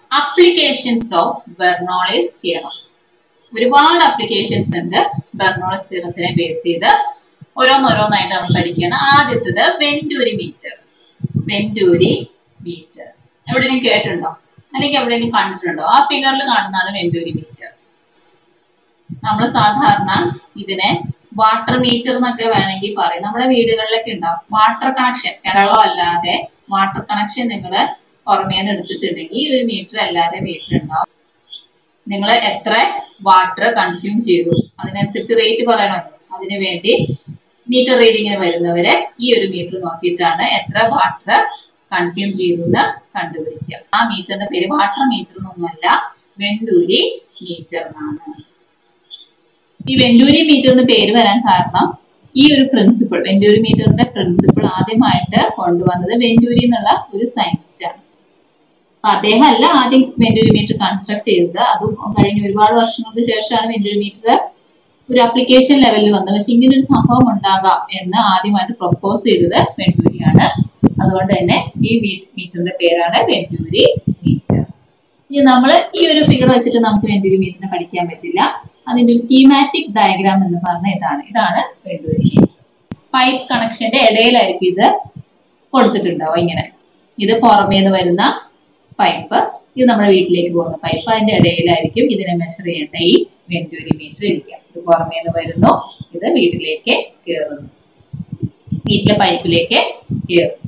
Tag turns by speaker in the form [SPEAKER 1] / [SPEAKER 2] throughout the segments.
[SPEAKER 1] Applications of Bernoulli's theorem ഒരുപാട് applications ഉണ്ട് Bernoulli's തിയറത്തിനെ ബേസ് ചെയ്ത് ഓരോന്നോരോന്നായിട്ട് നമ്മൾ പഠിക്കുകയാണ് ആദ്യത്തത് വെന്റൂരി മീറ്റർ വെന്റൂരി മീറ്റർ എവിടെയെങ്കിലും കേട്ടിട്ടുണ്ടോ അല്ലെങ്കിൽ എവിടെയെങ്കിലും കണ്ടിട്ടുണ്ടോ ആ ഫിഗറിൽ കാണുന്നതാണ് വെന്റൂരി മീറ്റർ നമ്മൾ സാധാരണ ഇതിനെ വാട്ടർ മീറ്റർ എന്നൊക്കെ വേണമെങ്കിൽ പറയും നമ്മുടെ വീടുകളിലൊക്കെ ഉണ്ടാവും വാട്ടർ കണക്ഷൻ കിണറോ അല്ലാതെ വാട്ടർ കണക്ഷൻ നിങ്ങൾ പുറമേ നിന്ന് എടുത്തിട്ടുണ്ടെങ്കിൽ ഈ ഒരു മീറ്റർ അല്ലാതെ വീട്ടിലുണ്ടാവും നിങ്ങൾ എത്ര വാട്ടർ കൺസ്യൂം ചെയ്തു അതിനനുസരിച്ച് റേറ്റ് പറയണമല്ലോ അതിനു വേണ്ടി മീറ്റർ റീഡിങ്ങിന് വരുന്നവരെ ഈ ഒരു മീറ്റർ നോക്കിയിട്ടാണ് എത്ര വാട്ടർ കൺസ്യൂം ചെയ്തു എന്ന് കണ്ടുപിടിക്കുക ആ മീറ്ററിന്റെ പേര് വാട്ടർ മീറ്റർ എന്നൊന്നുമല്ല വെണ്ടൂരി മീറ്റർ എന്നാണ് ഈ വെണ്ടൂരി മീറ്റർ എന്ന് പേര് വരാൻ കാരണം ഈ ഒരു പ്രിൻസിപ്പിൾ വെണ്ടൂരി മീറ്ററിന്റെ പ്രിൻസിപ്പിൾ ആദ്യമായിട്ട് കൊണ്ടുവന്നത് വെണ്ടൂരി എന്നുള്ള ഒരു സയന്റിസ്റ്റ് ആണ് അപ്പൊ അദ്ദേഹം അല്ല ആദ്യം വെണ്ടൂരി മീറ്റർ കൺസ്ട്രക്ട് ചെയ്തത് അതും കഴിഞ്ഞ ഒരുപാട് വർഷങ്ങൾക്ക് ശേഷമാണ് വെണ്ടൂരി മീറ്റർ ഒരു അപ്ലിക്കേഷൻ ലെവലിൽ വന്നത് പക്ഷെ ഇങ്ങനെ ഒരു സംഭവം ഉണ്ടാകാം എന്ന് ആദ്യമായിട്ട് പ്രൊപ്പോസ് ചെയ്തത് വെണ്ടൂരിയാണ് അതുകൊണ്ട് തന്നെ ഈ മീറ്ററിന്റെ പേരാണ് വെണ്ടൂരി മീറ്റർ ഇനി നമ്മൾ ഈ ഒരു ഫിഗർ വെച്ചിട്ട് നമുക്ക് വെണ്ടൂരി മീറ്ററിനെ പഠിക്കാൻ പറ്റില്ല അതിന്റെ ഒരു സ്കീമാറ്റിക് ഡയഗ്രാം എന്ന് പറഞ്ഞ ഇതാണ് ഇതാണ് വെണ്ടൂരി മീറ്റർ പൈപ്പ് കണക്ഷന്റെ ഇടയിലായിരിക്കും ഇത് കൊടുത്തിട്ടുണ്ടാവും ഇങ്ങനെ ഇത് പുറമേ നിന്ന് വരുന്ന പൈപ്പ് ഇത് നമ്മുടെ വീട്ടിലേക്ക് പോകുന്ന പൈപ്പ് അതിന്റെ ഇടയിലായിരിക്കും ഇതിനെ മെഷർ ചെയ്യേണ്ട ഈ വെണ്ടൂരി മീറ്റർ ഇരിക്കുക ഇത് പുറമേ നിന്ന് വരുന്നു ഇത് വീട്ടിലേക്ക് കയറുന്നു വീട്ടിലെ പൈപ്പിലേക്ക് കയറുന്നു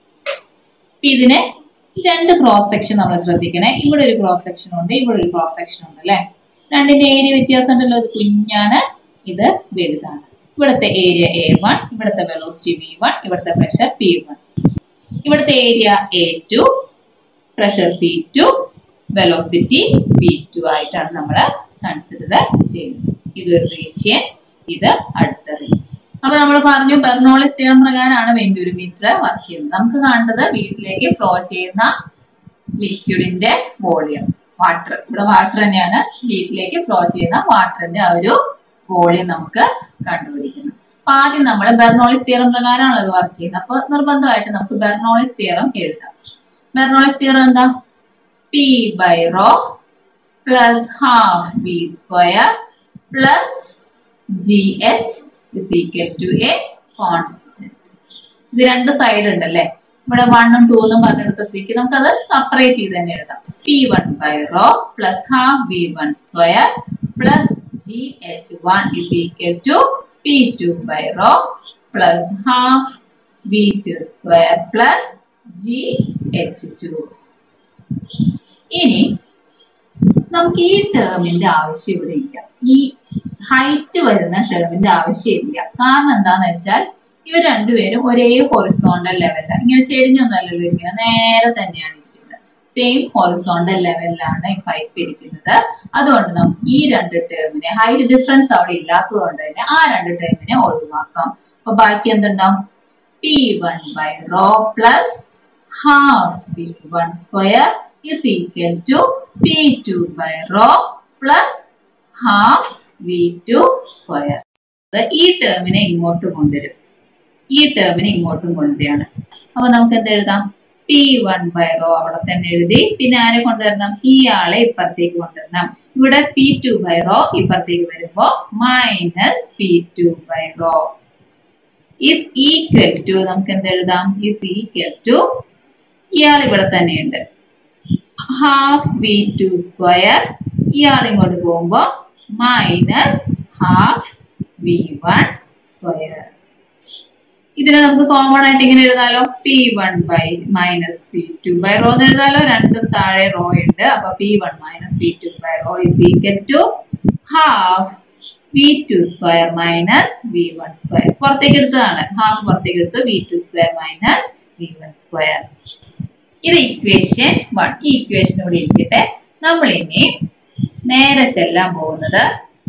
[SPEAKER 1] അപ്പൊ ഇതിനെ ഈ രണ്ട് ക്രോസ് സെക്ഷൻ നമ്മൾ ശ്രദ്ധിക്കണേ ഇവിടെ ഒരു ക്രോസ് സെക്ഷൻ ഉണ്ട് ഇവിടെ ഒരു ക്രോസ് സെക്ഷൻ ഉണ്ട് അല്ലെ രണ്ടിന്റെ ഏരിയ വ്യത്യാസം ഉണ്ടല്ലോ ഇത് കുഞ്ഞാണ് ഇത് വലുതാണ് ഇവിടുത്തെ ഏരിയ എ വൺ ഇവിടുത്തെ വെലോസിറ്റി വി വൺ ഇവിടുത്തെ പ്രഷർ പി വൺ ഇവിടുത്തെ area A two pressure P two velocity V two ആയിട്ടാണ് നമ്മൾ കൺസിഡർ ചെയ്യുന്നത് ഇതൊരു റീജിയൻ ഇത് അടുത്ത റീജിയൻ അപ്പൊ നമ്മൾ പറഞ്ഞു ബെർണോളിസ് തിയറം പ്രകാരമാണ് വെന്റൂരി മീറ്റർ വർക്ക് ചെയ്യുന്നത് നമുക്ക് കാണേണ്ടത് വീട്ടിലേക്ക് ഫ്ലോ ചെയ്യുന്ന ലിക്വിഡിന്റെ വോളിയം വാട്ടർ ഇവിടെ വാട്ടർ തന്നെയാണ് വീട്ടിലേക്ക് ഫ്ലോ ചെയ്യുന്ന വാട്ടറിന്റെ ആ ഒരു വോളിയം നമുക്ക് കണ്ടുപിടിക്കണം അപ്പൊ ആദ്യം നമ്മൾ ബെർണോളിസ് തിയറം പ്രകാരമാണ് ഇത് വർക്ക് ചെയ്യുന്നത് അപ്പൊ നിർബന്ധമായിട്ട് നമുക്ക് ബെർണോളിസ് തിയറം എഴുതാം ബെർണോളിസ് തിയറം എന്താ P by rho plus half B square plus G H is equal to a constant ഇത് രണ്ട് സൈഡ് ഉണ്ടല്ലേ ഇവിടെ വണ്ണും ടൂന്നും പറഞ്ഞെടുത്ത സ്ഥിതിക്ക് നമുക്കത് സെപ്പറേറ്റ് ചെയ്ത് തന്നെ എഴുതാം P one by rho plus half B one square plus G H one is equal to P two by rho plus half B two square plus G H two ഇനി നമുക്ക് ഈ ടേമിന്റെ ആവശ്യം ഇവിടെ ഇല്ല ഈ ഹൈറ്റ് വരുന്ന ടേമിന്റെ ആവശ്യമില്ല കാരണം എന്താന്ന് വെച്ചാൽ ഇവർ രണ്ടുപേരും ഒരേ ഹൊറിസോണ്ടൽ ലെവലിലാണ് ഇങ്ങനെ ചെടിഞ്ഞൊന്നല്ലല്ലോ ഇരിക്കുന്നത് നേരെ തന്നെയാണ് ഇരിക്കുന്നത് സെയിം ഹൊറിസോണ്ടൽ ലെവലിലാണ് ഈ പൈപ്പ് ഇരിക്കുന്നത് അതുകൊണ്ട് നമുക്ക് ഈ രണ്ട് ടേമിനെ ഹൈറ്റ് ഡിഫറൻസ് അവിടെ ഇല്ലാത്തത് കൊണ്ട് തന്നെ ആ രണ്ട് ടേമിനെ ഒഴിവാക്കാം അപ്പൊ ബാക്കി എന്തുണ്ടാവും P one by rho plus half P one square is equal to P2 by rho plus half V2 square. ഈ ടേമിനെ ഇങ്ങോട്ട് കൊണ്ടുവരും ഈ ടേമിനെ ഇങ്ങോട്ടും കൊണ്ടുവരികയാണ് അപ്പൊ നമുക്ക് എന്ത് എഴുതാം പി വൺ ബൈ റോ അവിടെ തന്നെ എഴുതി പിന്നെ ആരെ കൊണ്ടുവരണം ഈ ആളെ ഇപ്പുറത്തേക്ക് കൊണ്ടുവരണം ഇവിടെ പി ടു ബൈ റോ ഇപ്പുറത്തേക്ക് വരുമ്പോ minus P two by rho is equal to നമുക്ക് എന്ത് എഴുതാം ഈസ് ഈക്വൽ ടു ഇയാൾ ഇവിടെ തന്നെയുണ്ട് ഹാഫ് വി ടു സ്ക്വയർ ഇയാൾ ഇങ്ങോട്ട് പോകുമ്പോ minus half V one square ഇതിനെ നമുക്ക് കോമൺ ആയിട്ട് ഇങ്ങനെ എഴുതാലോ P one by minus P two by rho എന്ന് എഴുതാലോ രണ്ടും താഴെ റോ ഉണ്ട് അപ്പൊ P one minus P two by rho is equal to half V two square minus V one square പുറത്തേക്ക് എടുത്തതാണ് ഹാഫ് പുറത്തേക്ക് എടുത്തു V two square minus V one square ഇത് ഇക്വേഷൻ വൺ ഈ ഇക്വേഷൻ ഇവിടെ ഇരിക്കട്ടെ നമ്മൾ ഇനി നേരെ ചെല്ലാൻ പോകുന്നത്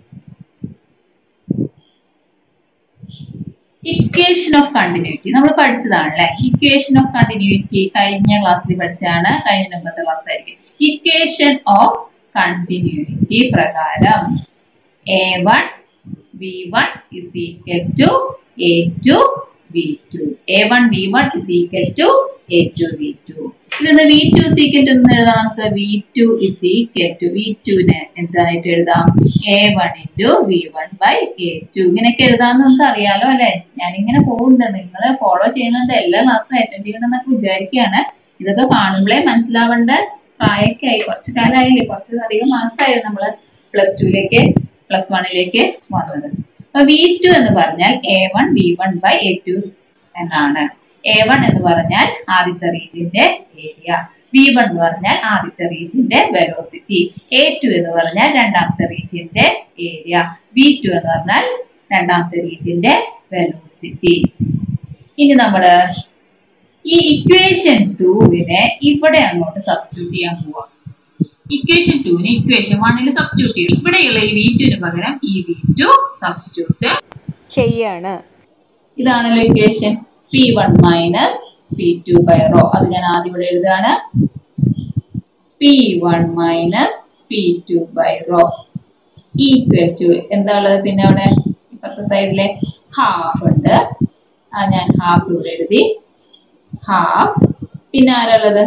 [SPEAKER 1] ഇക്വേഷൻ ഓഫ് കണ്ടിന്യൂറ്റി നമ്മൾ പഠിച്ചതാണല്ലേ ഇക്വേഷൻ ഓഫ് കണ്ടിന്യൂറ്റി കഴിഞ്ഞ ക്ലാസ്സിൽ പഠിച്ചതാണ് കഴിഞ്ഞ മുമ്പത്തെ ക്ലാസ് ആയിരിക്കും ഇക്വേഷൻ ഓഫ് കണ്ടിന്യൂറ്റി പ്രകാരം A one B one is equal to A two V two A one V one is equal to A two V two ഇതെന്ന് V two is equal to എന്ന് എഴുതാം നമുക്ക് V two is equal to V ടുവിന് എന്തായിട്ട് എഴുതാം A one into V one by A two ഇങ്ങനെയൊക്കെ എഴുതാമെന്ന് നമുക്ക് അറിയാലോ അല്ലെ ഞാനിങ്ങനെ പോകുന്നുണ്ട് നിങ്ങൾ ഫോളോ ചെയ്യുന്നുണ്ട് എല്ലാ ക്ലാസ്സും അറ്റൻഡ് ചെയ്യണമെന്നൊക്കെ വിചാരിക്കുകയാണ് ഇതൊക്കെ കാണുമ്പോഴേ മനസ്സിലാവേണ്ട പ്രായമൊക്കെ ആയി കുറച്ച് കാലമായില്ലേ കുറച്ച് അധികം മാസമായി നമ്മള് പ്ലസ് ടുവിലേക്ക് പ്ലസ് വണ്ണിലേക്ക് വന്നത് അപ്പൊ വി ടു എന്ന് പറഞ്ഞാൽ A one V one by A two എന്നാണ് എ വൺ എന്ന് പറഞ്ഞാൽ ആദ്യത്തെ റീജിയന്റെ ഏരിയ വി വൺ എന്ന് പറഞ്ഞാൽ ആദ്യത്തെ റീജിയന്റെ വെലോസിറ്റി എ ടു എന്ന് പറഞ്ഞാൽ രണ്ടാമത്തെ റീജിയന്റെ ഏരിയ വി ടു എന്ന് പറഞ്ഞാൽ രണ്ടാമത്തെ റീജിയന്റെ വെലോസിറ്റി ഇനി നമ്മള് ഈ ഇക്വേഷൻ ടുവിനെ ഇവിടെ അങ്ങോട്ട് സബ്സ്റ്റിറ്റ്യൂട്ട് ചെയ്യാൻ പോവാം ഇക്വേഷൻ ടുവിന് ഇക്വേഷൻ വണ്ണിൽ സബ്സ്റ്റിറ്റ്യൂട്ട് ചെയ്യും ഇവിടെയുള്ള ഈ വി ടുവിന് പകരം ഈ വി ടു സബ്സ്റ്റിറ്റ്യൂട്ട്
[SPEAKER 2] ചെയ്യാണ്
[SPEAKER 1] ഇതാണല്ലോ equation P one minus P two by rho അത് ഞാൻ ആദ്യം ഇവിടെ എഴുതാണ് P one minus P two by rho equal to എന്താ ഉള്ളത് പിന്നെ അവിടെ ഇപ്പുറത്തെ സൈഡിലെ ഹാഫ് ഉണ്ട് ആ ഞാൻ ഹാഫ് ഇവിടെ എഴുതി ഹാഫ് പിന്നെ ആരാ ഉള്ളത്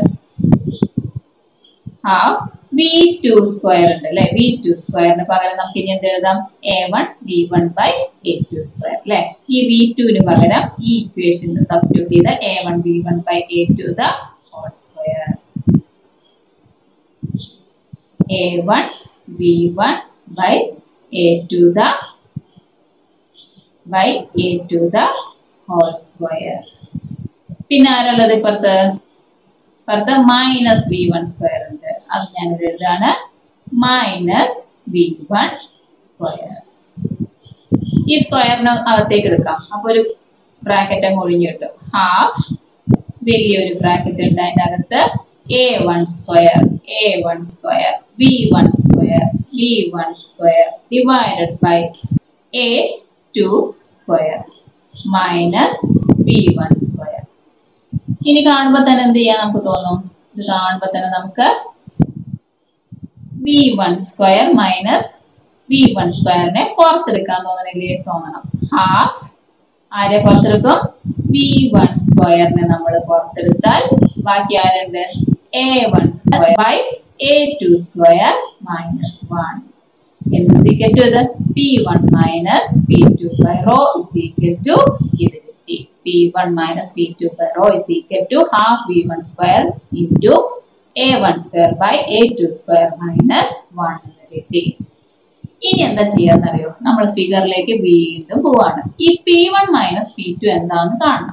[SPEAKER 1] ഹാഫ് വി ടു സ്ക്വയർ ഉണ്ട് അല്ലെ വി ടു സ്ക്വയറിന് പകരം നമുക്ക് ഇനി എന്ത് എഴുതാം A one V one by A two square അല്ലെ ഈ വി ടുവിന് പകരം ഈ ഇക്വേഷൻ സബ്സ്റ്റിറ്റ്യൂട്ട് ചെയ്ത A one V one by A two the whole square A one V one by A two the by A two the whole square പിന്നെ ആരുള്ളത് ഇപ്പുറത്ത് ഇപ്പുറത്ത് മൈനസ് വി വൺ സ്ക്വയർ ഉണ്ട് അത് ഞാൻ ഇവിടെ എഴുതാണ് മൈനസ് വി വൺ സ്ക്വയർ ഈ സ്ക്വയറിന് അകത്തേക്ക് എടുക്കാം അപ്പൊ ഒരു ബ്രാക്കറ്റ് അങ്ങ് ഒഴിഞ്ഞു കിട്ടും ഹാഫ് വലിയൊരു ബ്രാക്കറ്റ് ഉണ്ട് അതിന്റെ അകത്ത് A one square A one square V one square V one square divided by A two square minus V one square ഇനി കാണുമ്പോൾ തന്നെ എന്ത് ചെയ്യാൻ നമുക്ക് തോന്നും ഇത് കാണുമ്പോൾ തന്നെ നമുക്ക് V one square minus V one സ്ക്വയറിനെ പുറത്തെടുക്കാൻ തോന്നണില്ലേ തോന്നണം ഹാഫ് ആരെ പുറത്തെടുക്കും വി വൺ സ്ക്വയറിനെ നമ്മൾ പുറത്തെടുത്താൽ ബാക്കി ആരുണ്ട് A one square by A two square minus one എന്ത് സീക്വൽ ടു ഇത് P one minus P two by rho is equal to ഇത് കിട്ടി P one minus P two by rho is equal to half V one square into A one square by A two square minus one എന്ന് കിട്ടി ഇനി എന്താ ചെയ്യാന്നറിയോ നമ്മൾ ഫിഗറിലേക്ക് വീണ്ടും പോവാണ് ഈ P one minus P two എന്താന്ന് കാണണം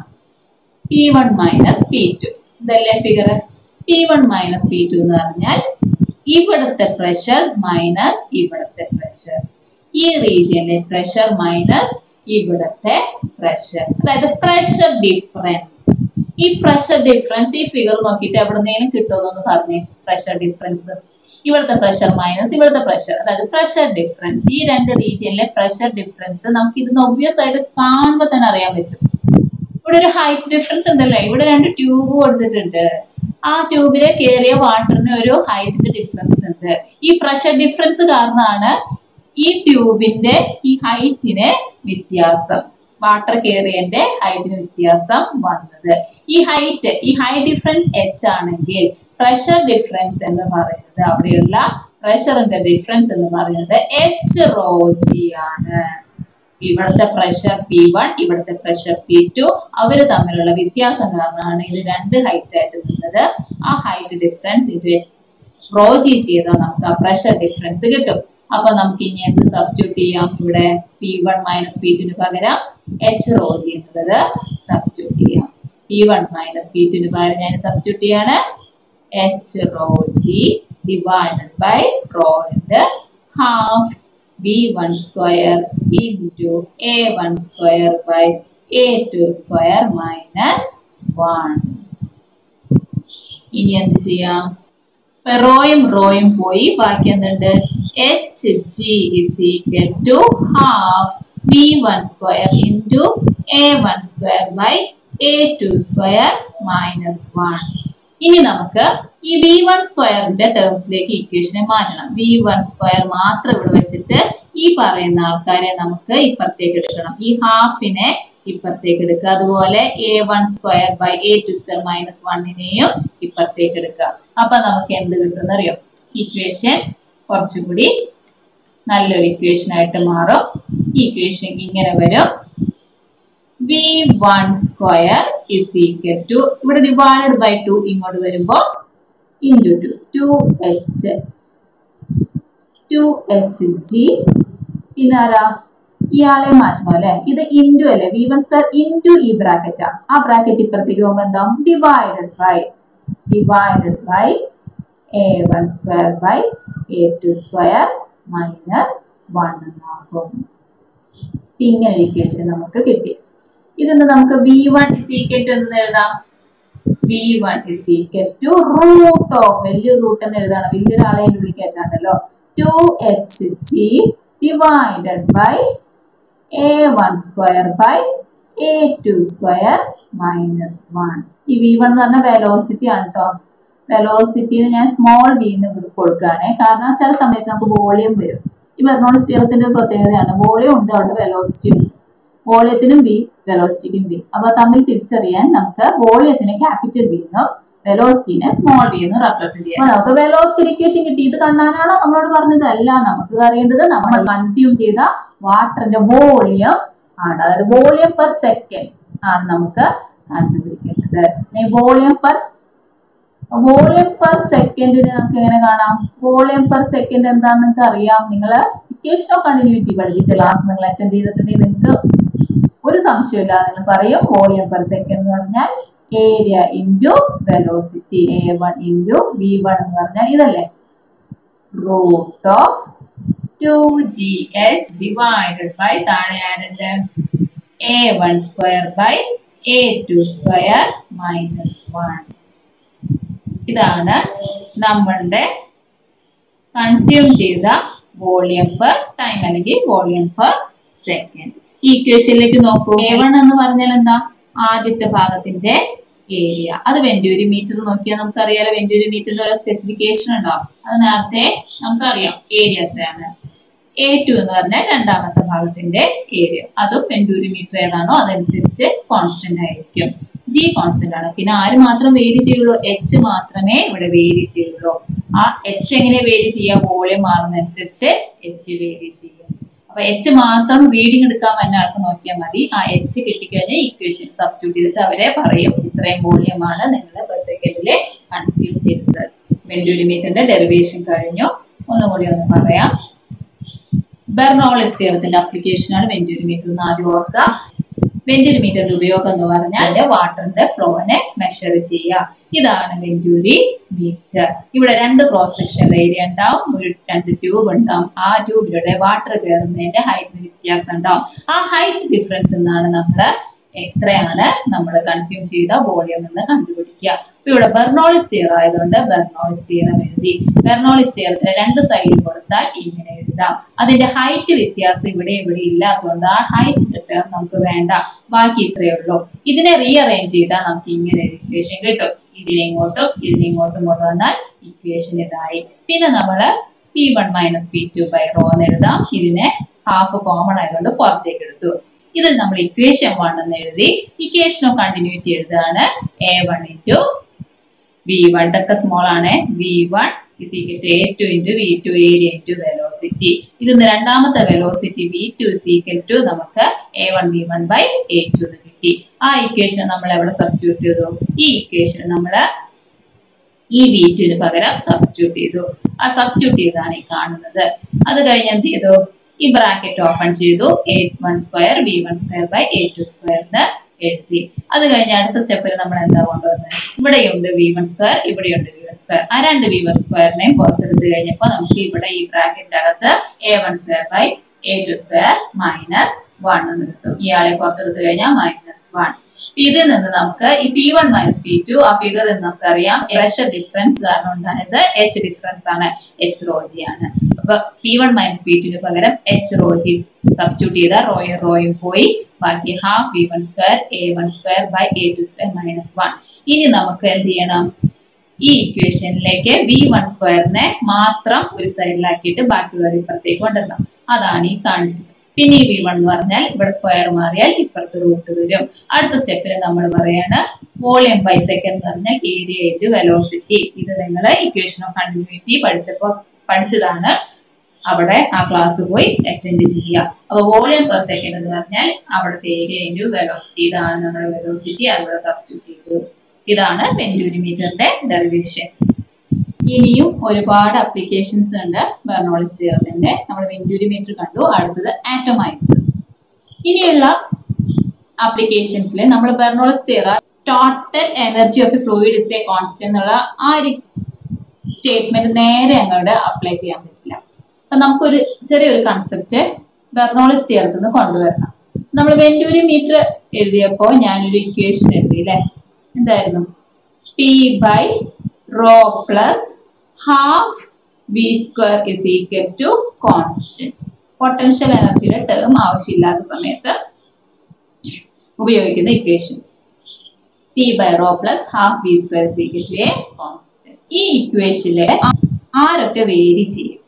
[SPEAKER 1] P one minus P two ഇതല്ലേ figure P one minus P two എന്ന് പറഞ്ഞാൽ ഇവിടുത്തെ പ്രഷർ മൈനസ് ഇവിടുത്തെ പ്രഷർ ഈ റീജിയനിലെ പ്രഷർ മൈനസ് ഇവിടുത്തെ പ്രഷർ അതായത് പ്രഷർ ഡിഫറൻസ് ഈ പ്രഷർ ഡിഫറൻസ് ഈ ഫിഗർ നോക്കിയിട്ട് എവിടുന്നേലും കിട്ടുമെന്നൊന്ന് പറഞ്ഞേ പ്രഷർ ഡിഫറൻസ് ഇവിടുത്തെ പ്രഷർ മൈനസ് ഇവിടുത്തെ പ്രഷർ അതായത് പ്രഷർ ഡിഫറൻസ് ഈ രണ്ട് റീജിയനിലെ പ്രഷർ ഡിഫറൻസ് നമുക്ക് ഇതിന് ഒബ്വിയസ് ആയിട്ട് കാണുമ്പോൾ തന്നെ അറിയാൻ പറ്റും ഇവിടെ ഒരു ഹൈറ്റ് ഡിഫറൻസ് ഉണ്ടല്ലേ ഇവിടെ രണ്ട് ട്യൂബ് കൊടുത്തിട്ടുണ്ട് ആ ട്യൂബിലെ കയറിയ വാട്ടറിന് ഒരു ഹൈറ്റിന്റെ ഡിഫറൻസ് ഉണ്ട് ഈ പ്രഷർ ഡിഫറൻസ് കാരണമാണ് ഈ ട്യൂബിന്റെ ഈ ഹൈറ്റിന് വ്യത്യാസം വാട്ടർ കയറിയതിന്റെ ഹൈറ്റിന് വ്യത്യാസം വന്നത് ഈ ഹൈറ്റ് ഈ ഹൈ ഡിഫറൻസ് എച്ച് ആണെങ്കിൽ പ്രഷർ ഡിഫറൻസ് എന്ന് പറയുന്നത് അവിടെയുള്ള പ്രഷറിന്റെ ഡിഫറൻസ് എന്ന് പറയുന്നത് എച്ച് റോ ജി ആണ് ഇവിടുത്തെ പ്രഷർ പി വൺ ഇവിടുത്തെ പ്രഷർ പി ടു അവര് തമ്മിലുള്ള വ്യത്യാസം കാരണമാണ് ഇത് രണ്ട് ഹൈറ്റ് ആയിട്ട് നിന്നത് ആ ഹൈറ്റ് ഡിഫറൻസ് ഇത് റോ ജി ചെയ്താൽ നമുക്ക് ആ പ്രഷർ ഡിഫറൻസ് കിട്ടും അപ്പൊ നമുക്ക് ഇനി എന്ത് സബ്സ്റ്റിറ്റ്യൂട്ട് ചെയ്യാം ഇവിടെ പി വൺ മൈനസ് പി ടുന് പകരം എച്ച് റോ ജി എന്നുള്ളത് സബ്സ്റ്റിറ്റ്യൂട്ട് ചെയ്യാം പി വൺ മൈനസ് പി ടുന് പകരം ഞാൻ സബ്സ്റ്റിറ്റ്യൂട്ട് ചെയ്യാണ് H rho G divided by rho ഉണ്ട് half v1 square into a1 square by a2 square minus 1 ഇനി എന്ത് ചെയ്യാം ഇപ്പൊ റോയും റോയും പോയി ബാക്കി എന്തുണ്ട് H G is equal to half V one square into A one square by A two square minus one ഇനി നമുക്ക് ഈ വി വൺ സ്ക്വയറിന്റെ ടേംസിലേക്ക് ഇക്വേഷനെ മാറ്റണം വി വൺ സ്ക്വയർ മാത്രം ഇവിടെ വെച്ചിട്ട് ഈ പറയുന്ന ആൾക്കാരെ നമുക്ക് ഇപ്പുറത്തേക്ക് എടുക്കണം ഈ ഹാഫിനെ ഇപ്പുറത്തേക്ക് എടുക്കുക അതുപോലെ A one square by A two square minus വണ്ണിനെയും ഇപ്പുറത്തേക്ക് എടുക്കുക അപ്പൊ നമുക്ക് എന്ത് കിട്ടുമെന്ന് അറിയോ ഇക്വേഷൻ കുറച്ചുകൂടി നല്ലൊരു ഇക്വേഷൻ ആയിട്ട് മാറും ഈ ഇക്വേഷൻ ഇങ്ങനെ വരും V one square is equal to ഇവിടെ ഡിവൈഡഡ് ബൈ ടു ഇങ്ങോട്ട് വരുമ്പോൾ into two two H two H G പിന്നെ ആരാ ഇയാളെ മാറ്റണം അല്ലെ ഇത് ഇൻറ്റു അല്ലേ വി വൺ സ്ക്വയർ ഇൻറ്റു ഈ ബ്രാക്കറ്റാ ആ ബ്രാക്കറ്റ് ഇപ്പുറത്തേക്ക് പോകുമ്പോൾ എന്താ divided by divided by A one square by A two square minus one എന്നാകും ഇങ്ങനെ ഒരു ഇക്വേഷൻ നമുക്ക് കിട്ടി ഇതിന് നമുക്ക് V one is equal to എന്ന് എഴുതാം V one is equal to root of വലിയ റൂട്ട് എന്ന് എഴുതാണ് വലിയൊരാളെ അതിൻ്റെ ഉള്ളിൽ കയറ്റാണ്ടല്ലോ two H G divided by A one square by A two square minus one ഈ വി വൺ എന്ന് പറഞ്ഞ വെലോസിറ്റി ആണ് കേട്ടോ വെലോസിറ്റിന് ഞാൻ സ്മോൾ വി എന്ന് കൊടുക്കുകയാണ് കാരണം ചില സമയത്ത് നമുക്ക് വോളിയം വരും ഈ ബെർണോൾഡ് സീറത്തിന്റെ ഒരു പ്രത്യേകതയാണ് വോളിയം ഉണ്ട് അവിടെ വെലോസിറ്റി ഉണ്ട് വോളിയത്തിനും ബി വെലോസിറ്റിക്കും ബി അപ്പൊ തമ്മിൽ തിരിച്ചറിയാൻ നമുക്ക് വോളിയത്തിന് ക്യാപിറ്റൽ ബി എന്നും വെലോസിറ്റിനെ സ്മോൾ ബി എന്നും റെപ്രസെന്റ് ചെയ്യാം അപ്പൊ നമുക്ക് വെലോസിറ്റി ഇക്വേഷൻ കിട്ടി ഇത് കണ്ടാനാണോ നമ്മളോട് പറഞ്ഞത് അല്ല നമുക്ക് അറിയേണ്ടത് നമ്മൾ കൺസ്യൂം ചെയ്ത വാട്ടറിന്റെ വോളിയം ആണ് അതായത് വോളിയം പെർ സെക്കൻഡ് ആണ് നമുക്ക് കണ്ടുപിടിക്കേണ്ടത് വോളിയം പെർ വോളിയം പെർ സെക്കൻഡിന് നമുക്ക് എങ്ങനെ കാണാം വോളിയം പെർ സെക്കൻഡ് എന്താന്ന് നിങ്ങൾക്ക് അറിയാം നിങ്ങൾ ഇക്വേഷൻ ഓഫ് കണ്ടിന്യൂറ്റി പഠിപ്പിച്ച ക്ലാസ് നിങ്ങൾ അറ്റൻഡ് ചെയ്തിട്ടുണ്ടെങ്കിൽ നിങ്ങൾക്ക് ഒരു സംശയമില്ല നിങ്ങൾ പറയും വോളിയം പെർ സെക്കൻഡ് എന്ന് പറഞ്ഞാൽ area into velocity A one into V one എന്ന് പറഞ്ഞാൽ ഇതല്ലേ root of two G H divided by താഴെ ആരുണ്ട് A one square by A two square minus one ഇതാണ് നമ്മളുടെ കൺസ്യൂം ചെയ്ത വോളിയം പെർ ടൈം അല്ലെങ്കിൽ വോളിയം പെർ സെക്കൻഡ് ഈ ഇക്വേഷനിലേക്ക് നോക്കൂ എ വൺ എന്ന് പറഞ്ഞാൽ എന്താ ആദ്യത്തെ ഭാഗത്തിന്റെ ഏരിയ അത് വെന്റൂരി മീറ്റർ നോക്കിയാൽ നമുക്കറിയാലോ വെന്റൂരി മീറ്ററിന്റെ ഒരു സ്പെസിഫിക്കേഷൻ ഉണ്ടാവും അത് നേരത്തെ നമുക്കറിയാം ഏരിയ എത്രയാണ് എ ടു എന്ന് പറഞ്ഞാൽ രണ്ടാമത്തെ ഭാഗത്തിന്റെ ഏരിയ അതും വെന്റൂരി മീറ്റർ ഏതാണോ അതനുസരിച്ച് കോൺസ്റ്റന്റ് ആയിരിക്കും ജി കോൺസ്റ്റന്റ് ആണ് പിന്നെ ആര് മാത്രം വേരി ചെയ്യുള്ളൂ എച്ച് മാത്രമേ ഇവിടെ വേരി ചെയ്യുള്ളൂ ആ എച്ച് എങ്ങനെ വേരി ചെയ്യാം വോളിയം മാറുന്നതനുസരിച്ച് എച്ച് വേരി ചെയ്യും അപ്പൊ എച്ച് മാത്രം റീഡിംഗ് എടുക്കാൻ വന്ന ആൾക്ക് നോക്കിയാൽ മതി ആ എച്ച് കിട്ടിക്കഴിഞ്ഞാൽ ഇക്വേഷൻ സബ്സ്റ്റിറ്റ്യൂട്ട് ചെയ്തിട്ട് അവരെ പറയും ഇത്രയും വോളിയമാണ് നിങ്ങൾ പെർ സെക്കൻഡിൽ കൺസ്യൂം ചെയ്തത് വെന്റൂരിമീറ്ററിന്റെ ഡെറിവേഷൻ കഴിഞ്ഞു ഒന്നുകൂടി ഒന്ന് പറയാം ബെർണോളിസ് തിയറത്തിന്റെ അപ്ലിക്കേഷൻ ആണ് വെന്റൂരിമീറ്റർ എന്ന് ആദ്യം ഓർക്കുക വെന്റിമീറ്ററിന്റെ ഉപയോഗം എന്ന് പറഞ്ഞാൽ വാട്ടറിന്റെ ഫ്ലോനെ മെഷർ ചെയ്യുക ഇതാണ് വെന്റൂരി മീറ്റർ ഇവിടെ രണ്ട് ക്രോസ് സെക്ഷൻ ഏരിയ ഉണ്ടാവും ഒരു രണ്ട് ട്യൂബ് ഉണ്ടാവും ആ ട്യൂബിലൂടെ വാട്ടർ കയറുന്നതിന്റെ ഹൈറ്റിന് വ്യത്യാസം ഉണ്ടാവും ആ ഹൈറ്റ് ഡിഫറൻസ് എന്നാണ് നമ്മൾ എത്രയാണ് നമ്മൾ കൺസ്യൂം ചെയ്ത വോളിയം എന്ന് കണ്ടുപിടിക്കുക അപ്പൊ ഇവിടെ ബെർണോളിസ് തിയർ ആയതുകൊണ്ട് ബെർണോളിസ് തിയറം എഴുതി ബെർണോളിസ് തിയറത്തിന് രണ്ട് സൈഡിൽ കൊടുത്താൽ ഇങ്ങനെ എഴുതാം അതിന്റെ ഹൈറ്റ് വ്യത്യാസം ഇവിടെ ഇവിടെ ഇല്ലാത്തതുകൊണ്ട് ആ ഹൈറ്റ് ടേം നമുക്ക് വേണ്ട ബാക്കി ഇത്രയേ ഉള്ളൂ ഇതിനെ റീഅറേഞ്ച് ചെയ്താൽ നമുക്ക് ഇങ്ങനെ ഒരു ഇക്വേഷൻ കിട്ടും ഇതിനെ ഇങ്ങോട്ടും ഇതിനെ ഇങ്ങോട്ടും കൊണ്ടുവന്നാൽ ഇക്വേഷൻ ഇതായി പിന്നെ നമ്മൾ P one minus P two by rho എന്ന് എഴുതാം ഇതിനെ ഹാഫ് കോമൺ ആയതുകൊണ്ട് പുറത്തേക്ക് എടുത്തു ഇതിൽ നമ്മൾ ഇക്വേഷൻ വൺ എന്ന് എഴുതി ഇക്വേഷൻ ഓഫ് കണ്ടിന്യൂറ്റി എഴുതാണ് A one into V one ഇതൊക്കെ സ്മോൾ ആണ് V one is equal to A two into V two area into velocity ഇതിന്ന് രണ്ടാമത്തെ velocity V two is equal to നമുക്ക് A one V one by A two എന്ന് കിട്ടി ആ equation നമ്മൾ എവിടെ സബ്സ്റ്റിറ്റ്യൂട്ട് ചെയ്തു ഈ ഇക്വേഷൻ നമ്മൾ ഈ വി ടുവിന് പകരം സബ്സ്റ്റിറ്റ്യൂട്ട് ചെയ്തു ആ സബ്സ്റ്റിറ്റ്യൂട്ട് ചെയ്താണ് ഈ കാണുന്നത് അത് കഴിഞ്ഞ് എന്ത് ചെയ്തു ഈ ബ്രാക്കറ്റ് ഓപ്പൺ ചെയ്തു A one square V one square by A two സ്ക്വയറിന് എഴുതി അത് കഴിഞ്ഞ് അടുത്ത സ്റ്റെപ്പിൽ നമ്മൾ എന്താ കൊണ്ടുവന്നത് ഇവിടെയുണ്ട് വി വൺ സ്ക്വയർ ഇവിടെയുണ്ട് വി വൺ സ്ക്വയർ ആ രണ്ട് വി വൺ സ്ക്വയറിനെയും പുറത്തെടുത്ത് കഴിഞ്ഞപ്പോൾ നമുക്ക് ഇവിടെ ഈ ബ്രാക്കറ്റിന്റെ അകത്ത് A one square by A two square minus one എന്ന് കിട്ടും ഇയാളെ പുറത്തെടുത്ത് കഴിഞ്ഞാൽ മൈനസ് വൺ ഇതിൽ നിന്ന് നമുക്ക് ഈ P one minus P two ആ ഫിഗറിൽ നിന്ന് നമുക്കറിയാം പ്രഷർ ഡിഫറൻസ് കാരണം ഉണ്ടായത് എച്ച് ഡിഫറൻസ് ആണ് എച്ച് റോജി ആണ് അപ്പൊ പി വൺ മൈനസ് പി ടുന് പകരം എച്ച് റോജി സബ്സ്റ്റിറ്റ്യൂട്ട് ചെയ്ത റോയും റോയും പോയി ബാക്കി half V one square A one square by A two square minus one ഇനി നമുക്ക് എന്ത് ചെയ്യണം ഈ ഇക്വേഷനിലേക്ക് വി വൺ സ്ക്വയറിനെ മാത്രം ഒരു സൈഡിലാക്കിയിട്ട് ബാക്കിയുള്ളവർ ഇപ്പുറത്തേക്ക് കൊണ്ടുവരണം അതാണ് ഈ കാണിച്ചത് പിന്നെ ഈ വി വൺ എന്ന് പറഞ്ഞാൽ ഇവിടെ സ്ക്വയർ മാറിയാൽ ഇപ്പുറത്ത് റൂട്ട് വരും അടുത്ത സ്റ്റെപ്പിൽ നമ്മൾ പറയാണ് വോളിയം ബൈ സെക്കൻഡ് എന്ന് പറഞ്ഞാൽ ഏരിയ ഇൻറ്റു വെലോസിറ്റി ഇത് നിങ്ങൾ ഇക്വേഷൻ ഓഫ് കണ്ടിന്യൂറ്റി പഠിച്ചപ്പോൾ പഠിച്ചതാണ് അവിടെ ആ ക്ലാസ് പോയി അറ്റൻഡ് ചെയ്യുക അപ്പൊ വോളിയം പെർ സെക്കൻഡ് എന്ന് പറഞ്ഞാൽ അവിടുത്തെ ഏരിയ ഇൻറ്റു വെലോസിറ്റി ഇതാണ് നമ്മുടെ വെലോസിറ്റി അതിവിടെ സബ്സ്റ്റിറ്റ്യൂട്ട് ചെയ്തു ഇതാണ് വെന്റൂരിമീറ്ററിന്റെ ഡെറിവേഷൻ ഇനിയും ഒരുപാട് അപ്ലിക്കേഷൻസ് ഉണ്ട് ബെർണോളിസ് തിയറത്തിന്റെ നമ്മൾ വെന്റൂരിമീറ്റർ കണ്ടു അടുത്തത് ആറ്റമൈസ് ഇനിയുള്ള ആപ്ലിക്കേഷൻസിൽ നമ്മൾ Bernoulli's theorem total energy of a fluid is a constant എന്നുള്ള ആ ഒരു സ്റ്റേറ്റ്മെന്റ് നേരെ അങ്ങോട്ട് അപ്ലൈ ചെയ്യാൻ പറ്റില്ല അപ്പൊ നമുക്കൊരു ചെറിയൊരു കൺസെപ്റ്റ് ബെർണോളിസ് തിയറത്തിൽ നിന്ന് കൊണ്ടുവരണം നമ്മൾ വെന്റൂരി മീറ്റർ എഴുതിയപ്പോൾ ഞാനൊരു ഇക്വേഷൻ എഴുതി അല്ലേ എന്തായിരുന്നു P by rho plus half V square is equal to constant potential എനർജിയുടെ ടേം ആവശ്യമില്ലാത്ത സമയത്ത് ഉപയോഗിക്കുന്ന equation P by rho plus half V square is equal to a constant ഈ ഇക്വേഷനിലെ ആരൊക്കെ വേരി ചെയ്യും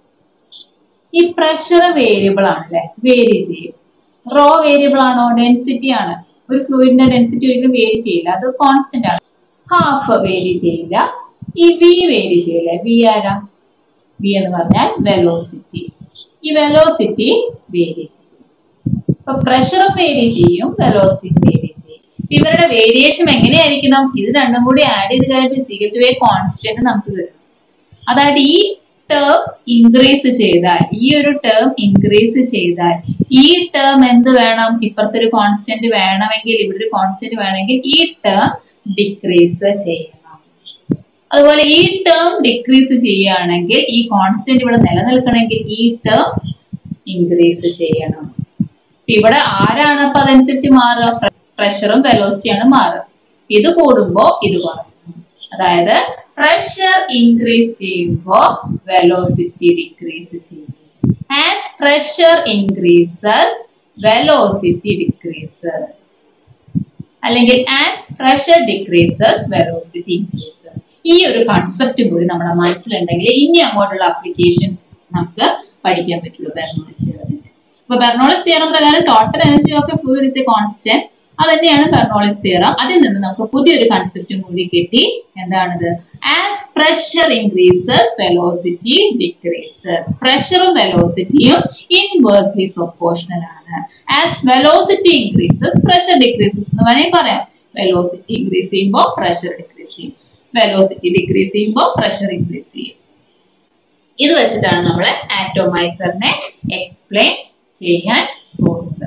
[SPEAKER 1] ഈ പ്രഷർ വേരിയബിൾ ആണല്ലേ വേരി ചെയ്യും റോ വേരിയബിൾ ആണോ ഡെൻസിറ്റി ആണ് ഒരു ഫ്ലൂയിഡിന്റെ ഡെൻസിറ്റി ഒരിക്കലും വേരി ചെയ്യില്ല അത് കോൺസ്റ്റന്റ് ആണ് ഹാഫ് വേരി ചെയ്യില്ല ഈ വി വേരി ചെയ്യില്ല വി ആരാ വി എന്ന് പറഞ്ഞാൽ വെലോസിറ്റി ഈ വെലോസിറ്റി വേരി ചെയ്യും അപ്പൊ പ്രഷറും വേരി ചെയ്യും വെലോസിറ്റി വേരി ചെയ്യും ഇവരുടെ വേരിയേഷൻ എങ്ങനെയായിരിക്കണം ഇത് രണ്ടും കൂടി ആഡ് ചെയ്ത് കഴിയുമ്പോൾ സീക്രൽ ടു എ കോൺസ്റ്റന്റ് നമുക്ക് വരും അതായത് ഈ ടേം ഇൻക്രീസ് ചെയ്താൽ ഈ ഒരു ടേം ഇൻക്രീസ് ചെയ്താൽ ഈ ടേം എന്ത് വേണം ഇപ്പുറത്തെ ഒരു കോൺസ്റ്റന്റ് വേണമെങ്കിൽ ഇവിടെ ഒരു കോൺസ്റ്റന്റ് വേണമെങ്കിൽ ഈ ടേം ഡിക്രീസ് ചെയ്യണം അതുപോലെ ഈ ടേം ഡിക്രീസ് ചെയ്യുകയാണെങ്കിൽ ഈ കോൺസ്റ്റന്റ് ഇവിടെ നിലനിൽക്കണമെങ്കിൽ ഈ ടേം ഇൻക്രീസ് ചെയ്യണം ഇവിടെ ആരാണ് അപ്പൊ അതനുസരിച്ച് മാറുക പ്രഷറും വെലോസിറ്റിയാണ് മാറുക ഇത് കൂടുമ്പോ ഇത് കുറയും അതായത് പ്രഷർ ഇൻക്രീസ് ചെയ്യുമ്പോൾ വെലോസിറ്റി ഡിക്രീസ് ചെയ്യും as pressure increases velocity decreases അല്ലെങ്കിൽ as pressure decreases velocity increases ഈ ഒരു കൺസെപ്റ്റും കൂടി നമ്മുടെ മനസ്സിലുണ്ടെങ്കിൽ ഇനി അങ്ങോട്ടുള്ള അപ്ലിക്കേഷൻസ് നമുക്ക് പഠിക്കാൻ പറ്റുള്ളൂ ബെർണോളിസ് തിയറത്തിന്റെ അപ്പൊ ബെർണോളിസ് തിയറം പ്രകാരം total energy of a fluid is a constant അത് തന്നെയാണ് ബെർണോളിസ് തിയറം അതിൽ നിന്ന് നമുക്ക് പുതിയൊരു കൺസെപ്റ്റും കൂടി കിട്ടി എന്താണിത് as pressure increases velocity decreases പ്രഷറും വെലോസിറ്റിയും ഇൻവേഴ്സ്ലി പ്രൊപ്പോർഷണൽ ആണ് as velocity increases pressure decreases എന്ന് വേണമെങ്കിൽ പറയാം വെലോസിറ്റി ഇൻക്രീസ് ചെയ്യുമ്പോൾ പ്രഷർ ഡിക്രീസ് ചെയ്യും വെലോസിറ്റി ഡിക്രീസ് ചെയ്യുമ്പോൾ പ്രഷർ ഇൻക്രീസ് ചെയ്യും ഇത് വെച്ചിട്ടാണ് നമ്മൾ ആറ്റോമൈസറിനെ എക്സ്പ്ലെയിൻ ചെയ്യാൻ പോകുന്നത്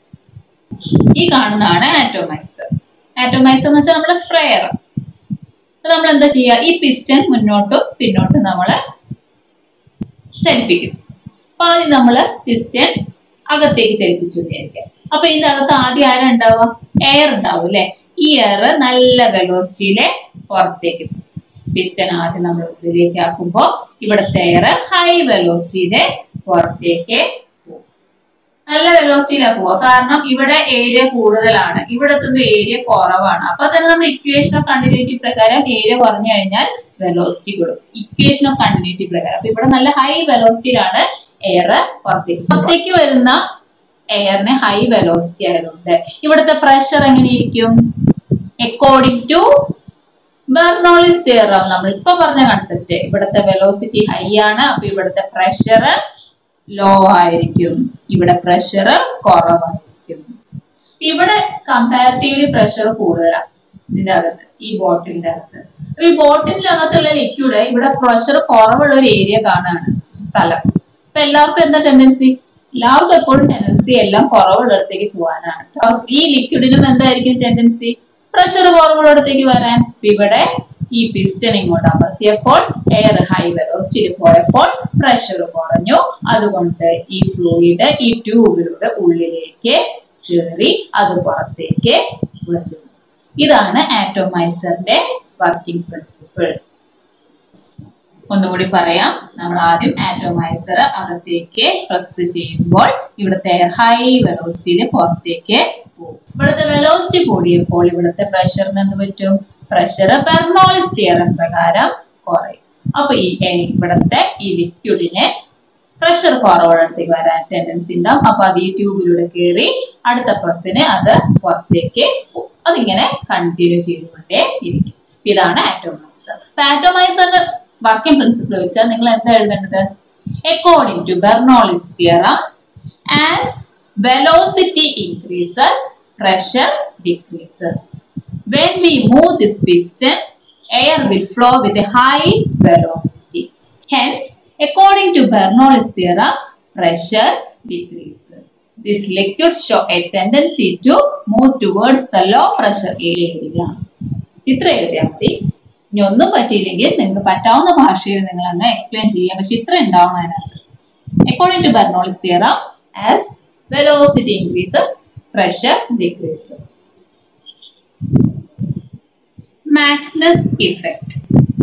[SPEAKER 1] ഈ കാണുന്നതാണ് ആറ്റോമൈസർ ആറ്റോമൈസർ എന്ന് വെച്ചാൽ നമ്മുടെ സ്പ്രേയർ നമ്മൾ എന്താ ചെയ്യുക ഈ പിസ്റ്റൺ മുന്നോട്ടും പിന്നോട്ടും നമ്മൾ ചലിപ്പിക്കും അപ്പൊ ആദ്യം നമ്മൾ പിസ്റ്റൺ അകത്തേക്ക് ചലിപ്പിച്ചു വിചാരിക്കാം അപ്പൊ ഇതിന്റെ അകത്ത് ആദ്യം ആരാ ഉണ്ടാവുക എയർ ഉണ്ടാവും അല്ലെ ഈ എയർ നല്ല വെലോസിറ്റിയിലെ പുറത്തേക്ക് പിസ്റ്റൺ ആദ്യം നമ്മൾ ഉള്ളിലേക്ക് ആക്കുമ്പോൾ ഇവിടുത്തെ എയർ ഹൈ വെലോസിറ്റിയിലെ പുറത്തേക്ക് പോകും നല്ല വെലോസിറ്റിയിലാണ് പോവുക കാരണം ഇവിടെ ഏരിയ കൂടുതലാണ് ഇവിടെ എത്തുമ്പോൾ ഏരിയ കുറവാണ് അപ്പൊ തന്നെ നമ്മൾ ഇക്വേഷൻ ഓഫ് കണ്ടിന്യൂറ്റി പ്രകാരം ഏരിയ കുറഞ്ഞു കഴിഞ്ഞാൽ വെലോസിറ്റി കൂടും ഇക്വേഷൻ ഓഫ് കണ്ടിന്യൂറ്റി പ്രകാരം അപ്പൊ ഇവിടെ നല്ല ഹൈ വെലോസിറ്റിയിലാണ് എയർ പുറത്തേക്ക് പുറത്തേക്ക് വരുന്ന എയറിന് ഹൈ വെലോസിറ്റി ആയതുകൊണ്ട് ഇവിടുത്തെ പ്രഷർ എങ്ങനെയിരിക്കും അക്കോർഡിംഗ് ടു ബെർണോളിസ് തിയറം നമ്മൾ ഇപ്പൊ പറഞ്ഞ കൺസെപ്റ്റ് ഇവിടുത്തെ വെലോസിറ്റി ഹൈ ആണ് അപ്പൊ ഇവിടുത്തെ പ്രഷർ ലോ ആയിരിക്കും ഇവിടെ പ്രഷർ കുറവായിരിക്കും ഇവിടെ കമ്പാരിറ്റീവ്ലി പ്രഷർ കൂടുതലാണ് ഇതിന്റെ അകത്ത് ഈ ബോട്ടിലിന്റെ അകത്ത് അപ്പൊ ഈ ബോട്ടിലിന്റെ അകത്തുള്ള ലിക്വിഡ് ഇവിടെ പ്രഷർ കുറവുള്ള ഒരു ഏരിയ കാണാണ് സ്ഥലം അപ്പൊ എല്ലാവർക്കും എന്താ ടെൻഡൻസി എല്ലാവർക്കും എപ്പോഴും ടെൻഡൻസി എല്ലാം കുറവുള്ളിടത്തേക്ക് പോകാനാണ് ട്ടോ. ഈ ലിക്വിഡിനും എന്തായിരിക്കും ടെൻഡൻസി പ്രഷർ കുറവുള്ളിടത്തേക്ക് വരാൻ ഇപ്പൊ ഇവിടെ ഈ പിസ്റ്റൺ ഇങ്ങോട്ട് അമർത്തിയപ്പോൾ എയർ ഹൈ വെലോസിറ്റിയിൽ പോയപ്പോൾ പ്രഷർ കുറഞ്ഞു അതുകൊണ്ട് ഈ ഫ്ലൂയിഡ് ഈ ട്യൂബിലൂടെ ഉള്ളിലേക്ക് കയറി അത് പുറത്തേക്ക് വരുന്നു ഇതാണ് ആറ്റോമൈസറിന്റെ വർക്കിംഗ് പ്രിൻസിപ്പിൾ ഒന്നുകൂടി പറയാം നമ്മൾ ആദ്യം ആറ്റോമൈസർ അകത്തേക്ക് പ്രസ് ചെയ്യുമ്പോൾ ഇവിടുത്തെ എയർ ഹൈ വെലോസിറ്റിയിൽ പുറത്തേക്ക് പോകും ഇവിടുത്തെ വെലോസിറ്റി കൂടിയപ്പോൾ ഇവിടുത്തെ പ്രഷറിന് എന്ത് പറ്റും പ്രഷർ ബെർണോളിസ് തിയറം പ്രകാരം കുറയും അപ്പൊ ഈ എ- ഇവിടുത്തെ ഈ ലിക്വിഡിന് പ്രഷർ കുറവുള്ളിടത്തേക്ക് വരാൻ ടെൻഡൻസി ഉണ്ടാവും അപ്പൊ അത് ഈ ട്യൂബിലൂടെ കയറി അടുത്ത പ്രസ്സിന് അത് പുറത്തേക്ക് പോകും അതിങ്ങനെ കണ്ടിന്യൂ ചെയ്തുകൊണ്ടേ ഇരിക്കും ഇതാണ് ആറ്റോമൈസർ അപ്പൊ ആറ്റോമൈസറിന്റെ വർക്കിംഗ് പ്രിൻസിപ്പിൾ വെച്ചാൽ നിങ്ങൾ എന്താ എഴുതേണ്ടത് according to Bernoulli's theorem as velocity increases pressure decreases when we move this piston air will flow with a high velocity hence according to bernoulli's theorem pressure decreases this liquid show a tendency to move towards the low pressure area ഇത്ര എഴുതിയാൽ മതി ഇനി ഒന്നും പറ്റിയില്ലെങ്കിൽ നിങ്ങൾക്ക് പറ്റാവുന്ന ഭാഷയിൽ നിങ്ങൾ അങ്ങ് എക്സ്പ്ലെയിൻ ചെയ്യാം പക്ഷെ ഇത്ര ഉണ്ടാവണം അതിനകത്ത് according to Bernoulli's theorem as velocity increases pressure decreases Magnus effect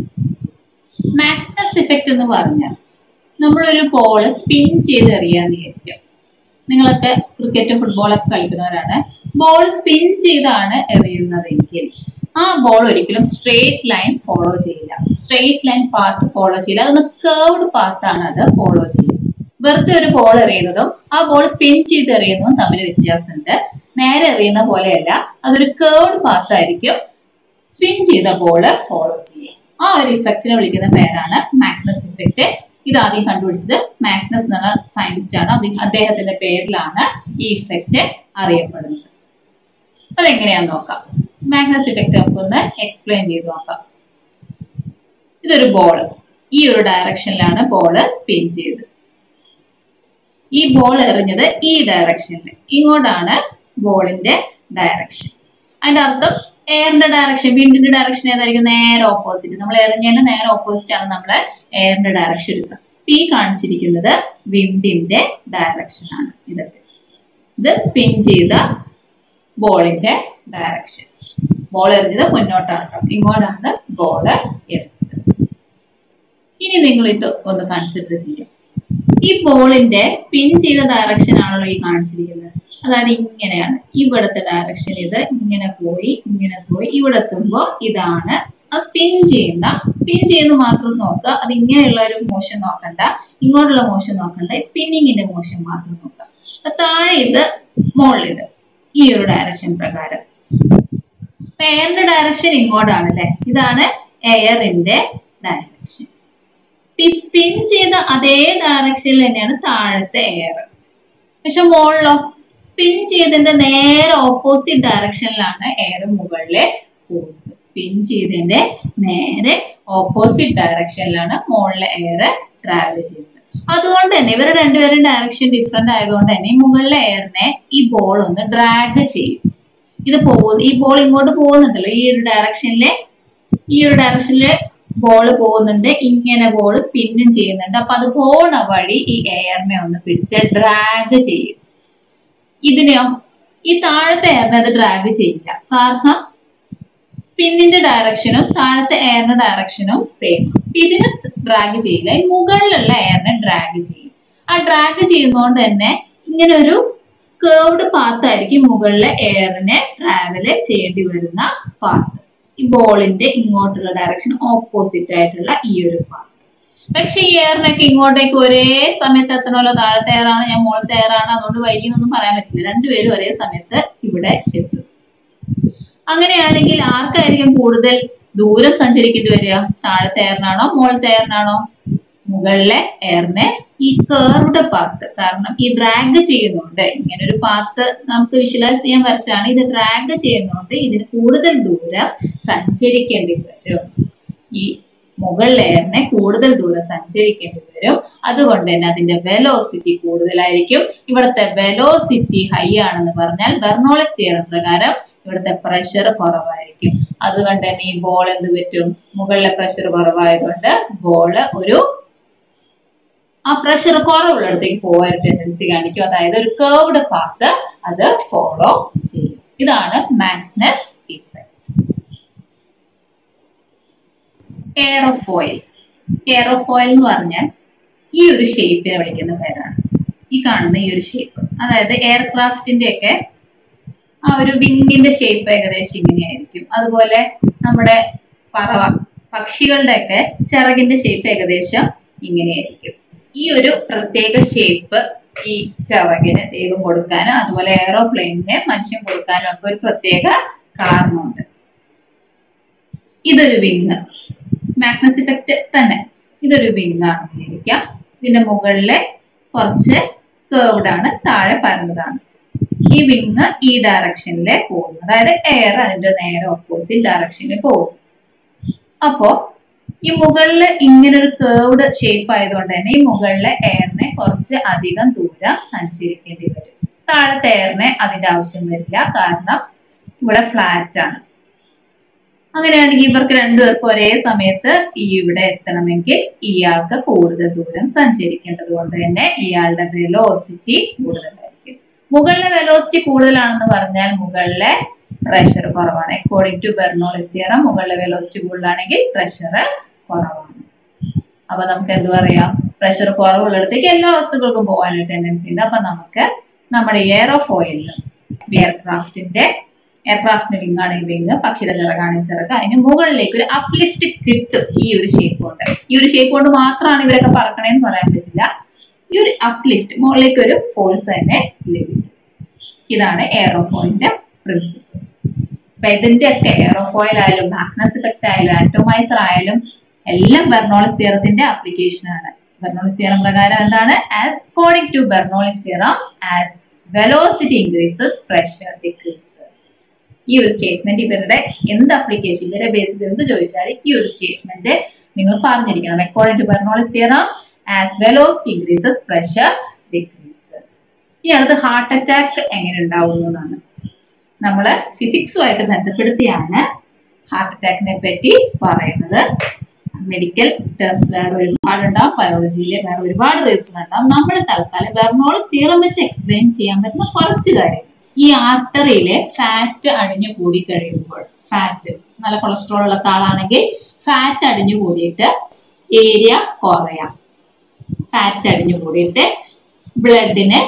[SPEAKER 1] Magnus effect എന്ന് പറഞ്ഞാൽ നമ്മളൊരു ബോൾ സ്പിൻ ചെയ്ത് എറിയാന്ന് വിചാരിക്കും നിങ്ങളൊക്കെ ക്രിക്കറ്റും ഫുട്ബോളൊക്കെ കളിക്കുന്നവരാണ് ബോൾ സ്പിൻ ചെയ്താണ് എറിയുന്നതെങ്കിൽ ആ ബോൾ ഒരിക്കലും സ്ട്രേറ്റ് ലൈൻ ഫോളോ ചെയ്യില്ല സ്ട്രേറ്റ് ലൈൻ പാത്ത് ഫോളോ ചെയ്യില്ല അതൊന്ന് കേർവ്ഡ് പാത്താണ് അത് ഫോളോ ചെയ്യുന്നത് വെറുതെ ഒരു ബോൾ എറിയുന്നതും ആ ബോൾ സ്പിൻ ചെയ്ത് എറിയുന്നതും തമ്മിൽ വ്യത്യാസമുണ്ട് നേരെ എറിയുന്ന പോലെയല്ല അതൊരു കേർവ്ഡ് പാത്തായിരിക്കും സ്പിൻ ചെയ്ത ബോള് ഫോളോ ചെയ്യും ആ ഒരു ഇഫക്റ്റിനെ വിളിക്കുന്ന പേരാണ് മാഗ്നസ് ഇഫക്റ്റ് ഇത് ആദ്യം കണ്ടുപിടിച്ചത് മാഗ്നസ് എന്നുള്ള സയൻറ്റിസ്റ്റ് ആണ് അത് അദ്ദേഹത്തിന്റെ പേരിലാണ് ഈ ഇഫക്റ്റ് അറിയപ്പെടുന്നത് അതെങ്ങനെയാന്ന് നോക്കാം മാഗ്നസ് ഇഫക്റ്റ് നമുക്കൊന്ന് എക്സ്പ്ലെയിൻ ചെയ്ത് നോക്കാം ഇതൊരു ബോള് ഈ ഒരു ഡയറക്ഷനിലാണ് ബോള് സ്പിൻ ചെയ്തത് ഈ ബോൾ എറിഞ്ഞത് ഈ ഡയറക്ഷനിൽ ഇങ്ങോട്ടാണ് ബോളിന്റെ ഡയറക്ഷൻ അതിന്റെ അർത്ഥം എയറിന്റെ ഡയറക്ഷൻ വിൻഡിന്റെ ഡയറക്ഷൻ ഏതായിരിക്കും നേരെ ഓപ്പോസിറ്റ് നമ്മൾ എറിഞ്ഞതിന് നേരെ ഓപ്പോസിറ്റ് ആണ് നമ്മൾ എയറിന്റെ ഡയറക്ഷൻ എടുക്കുക ഈ കാണിച്ചിരിക്കുന്നത് വിൻഡിന്റെ ഡയറക്ഷൻ ആണ് ഇതൊക്കെ ഇത് സ്പിൻ ചെയ്ത ബോളിന്റെ ഡയറക്ഷൻ ബോൾ എറിഞ്ഞത് മുന്നോട്ടാണ് ട്ടോ. ഇങ്ങോട്ടാണ് ബോൾ എറിഞ്ഞത് ഇനി നിങ്ങൾ ഇത് ഒന്ന് കൺസിഡർ ചെയ്യും ഈ ബോളിന്റെ സ്പിൻ ചെയ്ത ഡയറക്ഷൻ ആണല്ലോ ഈ കാണിച്ചിരിക്കുന്നത് അതായത് ഇങ്ങനെയാണ് ഇവിടുത്തെ ഡയറക്ഷൻ ഇത് ഇങ്ങനെ പോയി ഇങ്ങനെ പോയി ഇവിടെ എത്തുമ്പോൾ ഇതാണ് ആ സ്പിൻ ചെയ്യുന്ന സ്പിൻ ചെയ്യുന്ന മാത്രം നോക്കുക അത് ഇങ്ങനെയുള്ള ഒരു മോഷൻ നോക്കണ്ട ഇങ്ങോട്ടുള്ള മോഷൻ നോക്കണ്ട സ്പിന്നിങ്ങിന്റെ മോഷൻ മാത്രം നോക്കുക അപ്പൊ താഴെ ഇത് മുകളിൽ ഇത് ഈ ഒരു ഡയറക്ഷൻ പ്രകാരം എയറിന്റെ ഡയറക്ഷൻ ഇങ്ങോട്ടാണ് അല്ലെ ഇതാണ് എയറിന്റെ ഡയറക്ഷൻ ഈ സ്പിൻ ചെയ്ത അതേ ഡയറക്ഷനിൽ തന്നെയാണ് താഴത്തെ എയർ പക്ഷെ മുകളിലോ സ്പിൻ ചെയ്തതിന്റെ നേരെ ഓപ്പോസിറ്റ് ഡയറക്ഷനിലാണ് എയർ മുകളിലെ പോകുന്നത് സ്പിൻ ചെയ്തതിന്റെ നേരെ ഓപ്പോസിറ്റ് ഡയറക്ഷനിലാണ് മുകളിലെ എയർ ട്രാവൽ ചെയ്യുന്നത് അതുകൊണ്ട് തന്നെ ഇവരുടെ രണ്ടുപേരും ഡയറക്ഷൻ ഡിഫറെന്റ് ആയതുകൊണ്ട് തന്നെ ഈ മുകളിലെ എയറിനെ ഈ ബോൾ ഒന്ന് ഡ്രാഗ് ചെയ്യും ഇത് പോകുന്നു ഈ ബോൾ ഇങ്ങോട്ട് പോകുന്നുണ്ടല്ലോ ഈ ഒരു ഡയറക്ഷനിലെ ഈ ഒരു ഡയറക്ഷനിലെ ബോൾ പോകുന്നുണ്ട് ഇങ്ങനെ ബോൾ സ്പിന്നും ചെയ്യുന്നുണ്ട് അപ്പൊ അത് പോണ വഴി ഈ എയറിനെ ഒന്ന് പിടിച്ച് ഡ്രാഗ് ചെയ്യും ഇതിനെയോ ഈ താഴത്തെ എയറിനെ അത് ഡ്രാഗ് ചെയ്യില്ല കാരണം സ്പിന്നിന്റെ ഡയറക്ഷനും താഴത്തെ എയറിന്റെ ഡയറക്ഷനും സെയിം ഇതിന് ഡ്രാഗ് ചെയ്യില്ല ഈ മുകളിലുള്ള എയറിനെ ഡ്രാഗ് ചെയ്യും ആ ഡ്രാഗ് ചെയ്യുന്നതുകൊണ്ട് തന്നെ ഇങ്ങനെ ഒരു കേർവ്ഡ് പാത്ത് ആയിരിക്കും മുകളിലെ എയറിനെ ട്രാവല് ചെയ്യേണ്ടി വരുന്ന പാത്ത് ഈ ബോളിന്റെ ഇങ്ങോട്ടുള്ള ഡയറക്ഷൻ ഓപ്പോസിറ്റ് ആയിട്ടുള്ള ഈ ഒരു പാത്ത് പക്ഷെ ഈ എയറിനൊക്കെ ഇങ്ങോട്ടേക്ക് ഒരേ സമയത്ത് എത്തണമല്ലോ താഴത്തെ എയറാണ് ഞാൻ മുകളിലത്തെ എയറാണ് അതുകൊണ്ട് വൈകിന്നൊന്നും പറയാൻ പറ്റില്ല രണ്ടുപേരും ഒരേ സമയത്ത് ഇവിടെ എത്തും അങ്ങനെയാണെങ്കിൽ ആർക്കായിരിക്കും കൂടുതൽ ദൂരം സഞ്ചരിക്കേണ്ടി വരിക താഴത്തെ എയറിനാണോ മുകളിലത്തെ എയറിനാണോ മുകളിലെ എയറിനെ ഈ കേർവ്ഡ് പാത്ത് കാരണം ഈ ഡ്രാഗ് ചെയ്യുന്നുണ്ട് ഇങ്ങനെ ഒരു പാത്ത് നമുക്ക് വിഷ്വലൈസ് ചെയ്യാൻ വരച്ചാണ് ഇത് ഡ്രാഗ് ചെയ്യുന്നതുകൊണ്ട് ഇതിന് കൂടുതൽ ദൂരം സഞ്ചരിക്കേണ്ടി വരും ഈ മുകൾ ലെയറിനെ കൂടുതൽ ദൂരം സഞ്ചരിക്കേണ്ടി വരും അതുകൊണ്ട് തന്നെ അതിന്റെ വെലോസിറ്റി കൂടുതലായിരിക്കും ഇവിടുത്തെ വെലോസിറ്റി ഹൈ ആണെന്ന് പറഞ്ഞാൽ ബെർണോളിസ് തിയറം പ്രകാരം ഇവിടുത്തെ പ്രഷർ കുറവായിരിക്കും അതുകൊണ്ട് തന്നെ ഈ ബോൾ എന്ത് പറ്റും മുകളിലെ പ്രഷർ കുറവായതുകൊണ്ട് ബോള് ഒരു ആ പ്രഷർ കുറവുള്ളിടത്തേക്ക് പോകാൻ ടെൻഡൻസി കാണിക്കും അതായത് ഒരു കേർവ്ഡ് പാത്ത് അത് ഫോളോ ചെയ്യും ഇതാണ് മാഗ്നസ് ഇഫക്റ്റ് എയറോഫോയിൽ എയറോഫോയിൽ എന്ന് പറഞ്ഞാൽ ഈ ഒരു ഷേപ്പിനെ വിളിക്കുന്ന പേരാണ് ഈ കാണുന്ന ഈ ഒരു ഷേപ്പ് അതായത് എയർക്രാഫ്റ്റിന്റെ ഒക്കെ ആ ഒരു വിങ്ങിന്റെ ഷേപ്പ് ഏകദേശം ഇങ്ങനെയായിരിക്കും അതുപോലെ നമ്മുടെ പറവ പക്ഷികളുടെ ഒക്കെ ചിറകിന്റെ ഷേപ്പ് ഏകദേശം ഇങ്ങനെയായിരിക്കും ഈ ഒരു പ്രത്യേക ഷേപ്പ് ഈ ചിറകിന് ദൈവം കൊടുക്കാനും അതുപോലെ എയറോപ്ലെയിനിന് മനുഷ്യൻ കൊടുക്കാനും ഒക്കെ ഒരു പ്രത്യേക കാരണമുണ്ട് ഇതൊരു വിങ് മാഗ്നസ് ഇഫക്റ്റ് തന്നെ ഇതൊരു വിങ് ആണെന്ന് വിചാരിക്കാം ഇതിന്റെ മുകളിലെ കുറച്ച് കേർവ്ഡ് ആണ് താഴെ പരന്നതാണ് ഈ വിങ് ഈ ഡയറക്ഷനിലെ പോകുന്നു അതായത് എയർ അതിന്റെ നേരെ ഓപ്പോസിറ്റ് ഡയറക്ഷനിൽ പോകും അപ്പോ ഈ മുകളില് ഇങ്ങനെ ഒരു കേർവ്ഡ് ഷേപ്പ് ആയതുകൊണ്ട് തന്നെ ഈ മുകളിലെ എയറിനെ കുറച്ച് അധികം ദൂരം സഞ്ചരിക്കേണ്ടി വരും താഴത്തെ എയറിനെ അതിന്റെ ആവശ്യം വരില്ല കാരണം ഇവിടെ ഫ്ലാറ്റ് ആണ് അങ്ങനെയാണെങ്കിൽ ഇവർക്ക് രണ്ടുപേർക്കും ഒരേ സമയത്ത് ഈ ഇവിടെ എത്തണമെങ്കിൽ ഇയാൾക്ക് കൂടുതൽ ദൂരം സഞ്ചരിക്കേണ്ടത് കൊണ്ട് തന്നെ ഇയാളുടെ വെലോസിറ്റി കൂടുതലായിരിക്കും മുകളിലെ വെലോസിറ്റി കൂടുതലാണെന്ന് പറഞ്ഞാൽ മുകളിലെ പ്രഷർ കുറവാണ് അക്കോർഡിംഗ് ടു ബെർണോളിസ് തിയറം മുകളിലെ വെലോസിറ്റി കൂടുതലാണെങ്കിൽ പ്രഷർ കുറവാണ് അപ്പൊ നമുക്ക് എന്ത് പറയാം പ്രഷർ കുറവുള്ളിടത്തേക്ക് എല്ലാ വസ്തുക്കൾക്കും പോകാനൊരു ടെൻഡൻസി ഉണ്ട് അപ്പൊ നമുക്ക് നമ്മുടെ എയറോഫോയിലിന് എയർക്രാഫ്റ്റിന്റെ എയർക്രാഫ്റ്റിന്റെ വിങ് ആണ് ഈ വിങ് പക്ഷിയുടെ ചിറകാണ് ചിറക് അതിന് മുകളിലേക്ക് ഒരു അപ്ലിഫ്റ്റ് കിട്ടും ഈ ഒരു ഷേപ്പ് കൊണ്ട് ഈ ഒരു ഷേപ്പ് കൊണ്ട് മാത്രമാണ് ഇവരൊക്കെ പറക്കണേന്ന് പറയാൻ പറ്റില്ല ഈ ഒരു അപ്ലിഫ്റ്റ് മുകളിലേക്ക് ഒരു ഫോഴ്സ് തന്നെ ലഭിക്കും ഇതാണ് എയറോഫോയിലിന്റെ പ്രിൻസിപ്പിൾ അപ്പൊ ഇതിന്റെ ഒക്കെ എയറോഫോയിൽ ആയാലും മാഗ്നസ് ഇഫക്റ്റ് ആയാലും ആറ്റോമൈസർ ആയാലും എല്ലാം ബെർണോളിസ് തിയറത്തിന്റെ ആപ്ലിക്കേഷൻ ആണ് ബെർണോളിസ് തിയറം പ്രകാരം എന്താണ് according to Bernoulli's theorem as velocity increases pressure decreases ഈ ഒരു സ്റ്റേറ്റ്മെന്റ് ഇവരുടെ എന്ത് അപ്ലിക്കേഷൻ ഇവരെ ബേസ് ചെയ്ത് എന്ത് ചോദിച്ചാലും ഈ ഒരു സ്റ്റേറ്റ്മെന്റ് നിങ്ങൾ പറഞ്ഞിരിക്കണം according to Bernoulli's theorem as velocity increases pressure decreases ഈ അടുത്ത് ഹാർട്ട് അറ്റാക്ക് എങ്ങനെ ഉണ്ടാവുന്നു എന്നാണ് നമ്മൾ ഫിസിക്സുമായിട്ട് ബന്ധപ്പെടുത്തിയാണ് ഹാർട്ട് അറ്റാക്കിനെ പറ്റി പറയുന്നത് മെഡിക്കൽ ടേംസ് വേറെ ഒരുപാടുണ്ടാവും ബയോളജിയിലെ വേറെ ഒരുപാട് റീസൺ ഉണ്ടാവും നമ്മൾ തൽക്കാലം ബെർണോളിസ് തിയറം വെച്ച് എക്സ്പ്ലെയിൻ ചെയ്യാൻ പറ്റുന്ന കുറച്ച് കാര്യങ്ങൾ ഈ ആർട്ടറിയിലെ ഫാറ്റ് അടിഞ്ഞു കൂടി കഴിയുമ്പോൾ ഫാറ്റ് നല്ല കൊളസ്ട്രോൾ ഉള്ള ആളാണെങ്കിൽ ഫാറ്റ് അടിഞ്ഞു കൂടിയിട്ട് ഏരിയ കുറയാം ഫാറ്റ് അടിഞ്ഞു കൂടിയിട്ട് ബ്ലഡിന്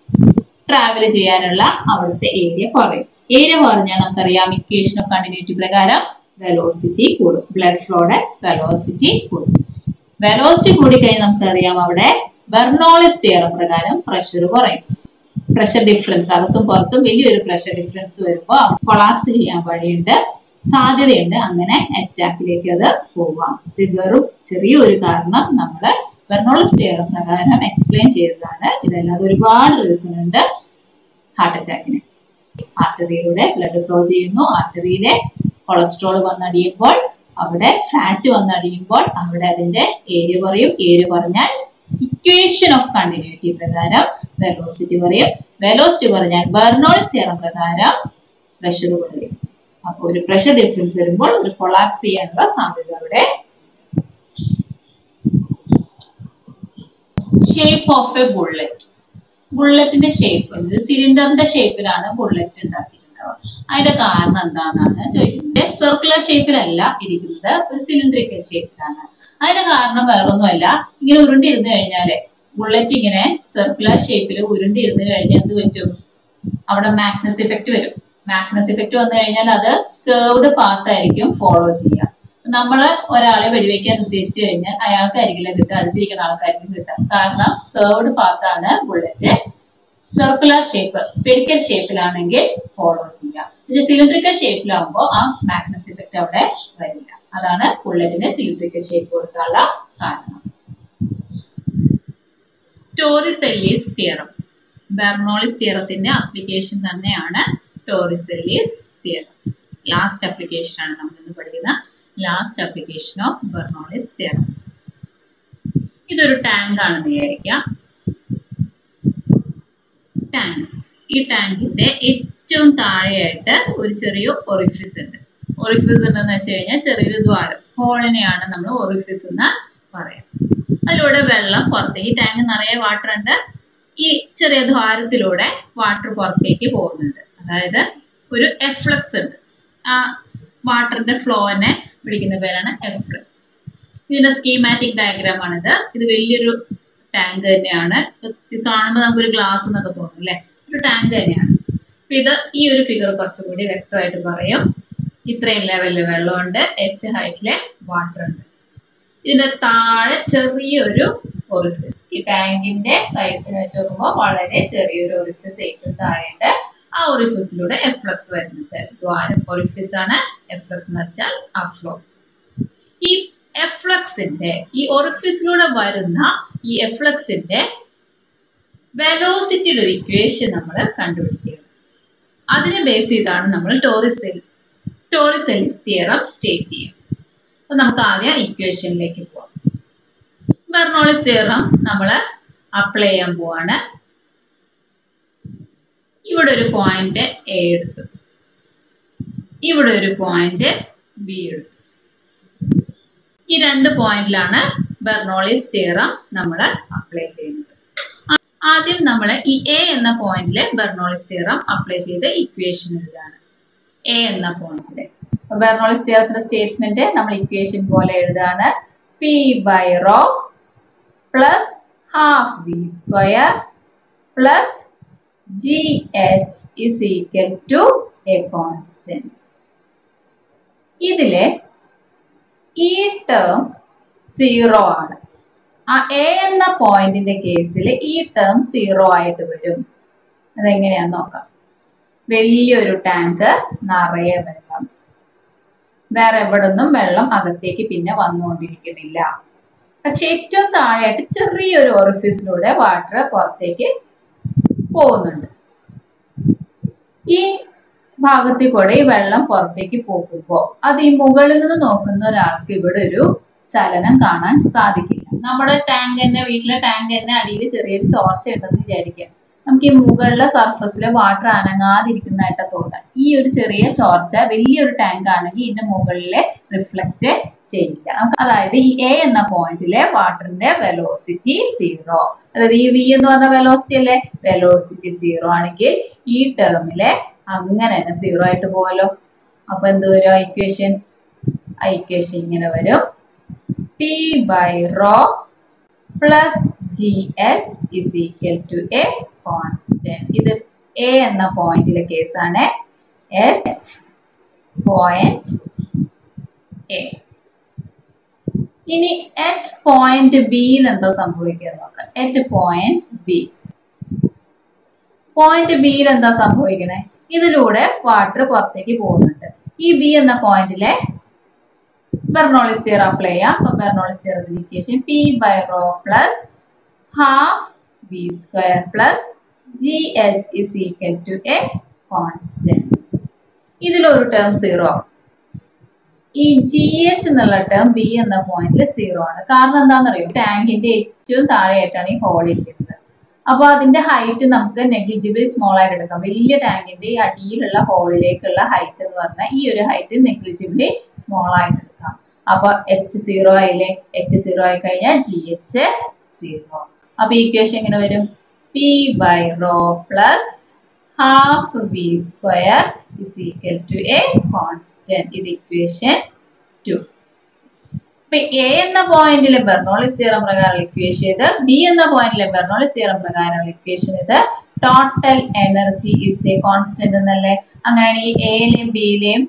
[SPEAKER 1] ട്രാവൽ ചെയ്യാനുള്ള അവിടുത്തെ ഏരിയ കുറയും ഏരിയ കുറഞ്ഞാൽ നമുക്കറിയാം ഇക്വേഷൻ ഓഫ് കണ്ടിന്യൂറ്റി പ്രകാരം വെലോസിറ്റി കൂടും ബ്ലഡ് ഫ്ലോയുടെ വെലോസിറ്റി കൂടും വെലോസിറ്റി കൂടിക്കഴിഞ്ഞാൽ നമുക്കറിയാം അവിടെ ബെർണോളിസ് തിയറം പ്രകാരം പ്രഷർ കുറയും പ്രഷർ ഡിഫറൻസ് അകത്തും പുറത്തും വലിയൊരു പ്രഷർ ഡിഫറൻസ് വരുമ്പോൾ കൊളാപ്സ് ചെയ്യാൻ വഴിയുണ്ട് സാധ്യതയുണ്ട് അങ്ങനെ അറ്റാക്കിലേക്ക് അത് പോവാം ഇത് വെറും ചെറിയൊരു കാരണം നമ്മൾ ബെർണോളിസ് തിയറം പ്രകാരം എക്സ്പ്ലെയിൻ ചെയ്തതാണ് ഇതല്ലാതെ ഒരുപാട് റീസൺ ഉണ്ട് ഹാർട്ട് അറ്റാക്കിന് ആർട്ടറിയിലൂടെ ബ്ലഡ് ഫ്ലോ ചെയ്യുന്നു ആർട്ടറിയിലെ കൊളസ്ട്രോൾ വന്നടിയുമ്പോൾ അവിടെ ഫാറ്റ് വന്നടിയുമ്പോൾ അവിടെ അതിന്റെ ഏരിയ കുറയും ഏരിയ കുറഞ്ഞാൽ ഇക്വേഷൻ ഓഫ് കണ്ടിന്യൂറ്റി പ്രകാരം വെലോസിറ്റി കുറയും വെലോസിറ്റി കുറഞ്ഞാൽ ബെർണോളിസ് തിയറം പ്രകാരം പ്രഷർ കുറയും അപ്പോൾ ഒരു പ്രഷർ ഡിഫറൻസ് വരുമ്പോൾ ഒരു കൊളാപ്സ് ചെയ്യാനുള്ള സാധ്യത അവിടെ ഷേപ്പ് ഓഫ് എ ബുള്ളറ്റ് ബുള്ളറ്റിന്റെ ഷേപ്പ് ഒരു സിലിണ്ടറിന്റെ ഷേപ്പിലാണ് ബുള്ളറ്റ് ഉണ്ടാക്കിയിട്ടുണ്ടാവുക അതിന്റെ കാരണം എന്താണെന്നാണ് ചോദിക്കുന്നത് സർക്കുലർ ഷേപ്പിലല്ല ഇരിക്കുന്നത് ഒരു സിലിണ്ടറിക്കൽ ഷേപ്പിലാണ് അതിന്റെ കാരണം വേറൊന്നുമല്ല ഇങ്ങനെ ഉരുണ്ടിരുന്ന് കഴിഞ്ഞാല് ബുള്ളറ്റ് ഇങ്ങനെ സർക്കുലർ ഷേപ്പിൽ ഉരുണ്ടിരുന്ന് കഴിഞ്ഞാൽ എന്ത് പറ്റും അവിടെ മാഗ്നസ് ഇഫക്റ്റ് വരും മാഗ്നസ് ഇഫക്റ്റ് വന്നു കഴിഞ്ഞാൽ അത് കേർവ്ഡ് പാത്ത് ആയിരിക്കും ഫോളോ ചെയ്യുക നമ്മൾ ഒരാളെ വെടിവെക്കാൻ ഉദ്ദേശിച്ചു കഴിഞ്ഞാൽ അയാൾക്കായിരിക്കില്ല കിട്ടുക അടുത്തിരിക്കുന്ന ആൾക്കാർക്കും കിട്ടുക കാരണം കേർവ്ഡ് പാത്താണ് ബുള്ളറ്റ് സർക്കുലർ ഷേപ്പ് സ്പെരിക്കൽ ഷേപ്പിലാണെങ്കിൽ ഫോളോ ചെയ്യുക പക്ഷെ സിലിണ്ടറിക്കൽ ഷേപ്പിലാകുമ്പോൾ ആ മാഗ്നസ് ഇഫക്റ്റ് അവിടെ വരില്ല അതാണ് ബുള്ളറ്റിന് സിലിണ്ടറിക്കൽ ഷേപ്പ് കൊടുക്കാനുള്ള കാരണം ടോറിസെല്ലീസ് തിയറം ബെർണോളിസ് തിയറത്തിന്റെ ആപ്ലിക്കേഷൻ തന്നെയാണ് ടോറിസെല്ലീസ് തിയറം ലാസ്റ്റ് ആപ്ലിക്കേഷൻ ആണ് നമ്മൾ ഇന്ന് പഠിക്കുന്ന last application of Bernoulli's theorem ഇതൊരു ടാങ്ക് ആണെന്ന് വിചാരിക്കാം ടാങ്ക് ഈ ടാങ്കിന്റെ ഏറ്റവും താഴെയായിട്ട് ഒരു ചെറിയ ഒറിഫിസ് ഉണ്ട് ഒറിഫിസ് ഉണ്ടെന്ന് വെച്ച് കഴിഞ്ഞാൽ ചെറിയൊരു ദ്വാരം ഹോളിനെയാണ് നമ്മൾ ഒറിഫിസ് എന്ന് പറയാം അതിലൂടെ വെള്ളം പുറത്തേക്ക് ഈ ടാങ്ക് നിറയെ വാട്ടർ ഉണ്ട് ഈ ചെറിയ ദ്വാരത്തിലൂടെ വാട്ടർ പുറത്തേക്ക് പോകുന്നുണ്ട് അതായത് ഒരു എഫ്ലക്സ് ഉണ്ട് ആ വാട്ടറിന്റെ ഫ്ലോനെ വിളിക്കുന്ന പേരാണ് എഫ്ലക്സ് ഇതിന്റെ സ്കീമാറ്റിക് ഡയഗ്രാം ആണിത് ഇത് വലിയൊരു ടാങ്ക് തന്നെയാണ് ഇത് കാണുമ്പോൾ നമുക്കൊരു ഗ്ലാസ് എന്നൊക്കെ തോന്നും അല്ലേ ഒരു ടാങ്ക് തന്നെയാണ് അപ്പൊ ഇത് ഈ ഒരു ഫിഗർ കുറച്ചുകൂടി വ്യക്തമായിട്ട് പറയും ഇത്രയും ലെവലിൽ വെള്ളമുണ്ട് എച്ച് ഹൈറ്റിലെ വാട്ടർ ഉണ്ട് ഇതിന്റെ താഴെ ചെറിയൊരു ഒറിഫിസ് ഈ ടാങ്കിന്റെ സൈസിന് വെച്ച് നോക്കുമ്പോൾ വളരെ ചെറിയൊരു ഒറിഫിസ് ഏറ്റവും താഴെയുണ്ട് ആ ഒറിഫിസിലൂടെ എഫ്ലക്സ് വരുന്നുണ്ട് ദ്വാരം ഒറിഫിസ് ആണ് എഫ്ലക്സ് എന്ന് വെച്ചാൽ അഫ്ലോ ഈ എഫ്ലക്സിന്റെ ഈ ഒറിഫിസിലൂടെ വരുന്ന ഈ എഫ്ലക്സിന്റെ വെലോസിറ്റിയുടെ ഒരു ഇക്വേഷൻ നമ്മൾ കണ്ടുപിടിക്കുക അതിനെ ബേസ് ചെയ്താണ് നമ്മൾ ടോറിസെൽ ടോറിസെലിസ് തിയറം സ്റ്റേറ്റ് ചെയ്യുക അപ്പൊ നമുക്ക് ആദ്യം ഇക്വേഷനിലേക്ക് പോവാം ബെർണോളിസ് തിയറം നമ്മൾ അപ്ലൈ ചെയ്യാൻ പോവാണ് ഇവിടെ ഒരു പോയിന്റ് എ എടുത്തു ഇവിടെ ഒരു പോയിന്റ് ബി എടുത്തു ഈ രണ്ട് പോയിന്റിലാണ് ബെർണോളിസ് തിയറം നമ്മൾ അപ്ലൈ ചെയ്യുന്നത് ആ- ആദ്യം നമ്മൾ ഈ എ എന്ന പോയിന്റിൽ ബെർണോളിസ് തിയറം അപ്ലൈ ചെയ്ത് ഇക്വേഷൻ എഴുതാണ് എ എന്ന പോയിന്റിൽ ബെർണോളിസ് തിയറത്തിന്റെ സ്റ്റേറ്റ്മെന്റ് നമ്മൾ ഇക്വേഷൻ പോലെ എഴുതാണ് P by rho plus half B square plus G H is equal to a constant ഇതിലെ ഈ ടേം സീറോ ആണ് ആ എ എന്ന പോയിന്റിന്റെ കേസിൽ ഈ ടേം സീറോ ആയിട്ട് വരും അതെങ്ങനെയാന്ന് നോക്കാം വലിയൊരു ടാങ്ക് നിറയെ വെള്ളം വേറെ എവിടെ നിന്നും വെള്ളം അകത്തേക്ക് പിന്നെ വന്നുകൊണ്ടിരിക്കുന്നില്ല പക്ഷെ ഏറ്റവും താഴെയായിട്ട് ചെറിയൊരു ഓറിഫിസിലൂടെ വാട്ടർ പുറത്തേക്ക് പോകുന്നുണ്ട് ഈ ഭാഗത്തിൽ കൂടെ ഈ വെള്ളം പുറത്തേക്ക് പോകുമ്പോൾ അത് ഈ മുകളിൽ നിന്ന് നോക്കുന്ന ഒരാൾക്ക് ഇവിടെ ഒരു ചലനം കാണാൻ സാധിക്കില്ല നമ്മുടെ ടാങ്ക് തന്നെ വീട്ടിലെ ടാങ്ക് തന്നെ അടിയിൽ ചെറിയൊരു ചോർച്ച ഉണ്ടെന്ന് വിചാരിക്കാം നമുക്ക് ഈ മുകളിലെ സർഫസിലെ വാട്ടർ അനങ്ങാതിരിക്കുന്നതായിട്ട് തോന്നാം ഈ ഒരു ചെറിയ ചോർച്ച വലിയൊരു ടാങ്ക് ആണെങ്കിൽ ഇതിന്റെ മുകളിലെ റിഫ്ലക്റ്റ് ചെയ്യില്ല നമുക്ക് അതായത് ഈ എ എന്ന പോയിന്റിലെ വാട്ടറിന്റെ വെലോസിറ്റി സീറോ അതായത് ഈ വി എന്ന് പറഞ്ഞ വെലോസിറ്റി അല്ലേ വെലോസിറ്റി സീറോ ആണെങ്കിൽ ഈ ടേമിലെ അങ്ങനെ തന്നെ സീറോ ആയിട്ട് പോവല്ലോ അപ്പൊ എന്ത് വരും ഇക്വേഷൻ ആ ഇക്വേഷൻ ഇങ്ങനെ വരും P by rho plus G H is equal to a constant ഇത് എ എന്ന പോയിന്റിലെ കേസാണ് എച്ച് പോയിന്റ് എ ഇനി എറ്റ് പോയിന്റ് ബിയിൽ എന്താ സംഭവിക്കുക നോക്കാം എറ്റ് പോയിന്റ് ബി പോയിന്റ് ബിയിൽ എന്താ സംഭവിക്കണേ ഇതിലൂടെ വാട്ടർ പുറത്തേക്ക് പോകുന്നുണ്ട് ഈ ബി എന്ന പോയിന്റിലെ ബെർണോളിസ് തിയർ അപ്ലൈ ചെയ്യാം അപ്പൊ Bernoulli's theorem equation P by rho plus half B square plus G H is equal to a constant ഇതിലൊരു ടേം സീറോ ഈ ജി എച്ച് എന്നുള്ള ടേം ബി എന്ന പോയിന്റിൽ സീറോ ആണ് കാരണം എന്താണെന്നറിയോ ടാങ്കിന്റെ ഏറ്റവും താഴെയായിട്ടാണ് ഈ ഹോൾ ഇരിക്കുന്നത് അപ്പൊ അതിന്റെ ഹൈറ്റ് നമുക്ക് നെഗ്ലിജിബിളി സ്മോൾ ആയിട്ട് എടുക്കാം വലിയ ടാങ്കിന്റെ ഈ അടിയിലുള്ള ഹോളിലേക്കുള്ള ഹൈറ്റ് എന്ന് പറഞ്ഞാൽ ഈ ഒരു ഹൈറ്റ് നെഗ്ലിജിബിളി സ്മോൾ ആയിട്ട് എടുക്കാം അപ്പൊ എച്ച് സീറോ ആയില്ലേ എച്ച് സീറോ ആയി കഴിഞ്ഞാൽ ജി എച്ച് സീറോ അപ്പൊ ഇക്വേഷൻ എങ്ങനെ വരും P by rho plus half B square is equal to a constant ഇത് ഇക്വേഷൻ ടു ഇപ്പൊ എ എന്ന പോയിന്റിലെ ബെർണോളിസ് തിയറം പ്രകാരമുള്ള ഇക്വേഷൻ ഇത് ബി എന്ന പോയിന്റിലെ ബെർണോളിസ് തിയറം പ്രകാരമുള്ള ഇക്വേഷൻ ഇത് total energy is a constant എന്നല്ലേ അങ്ങനെയാണ് ഈ എയിലെയും ബിയിലെയും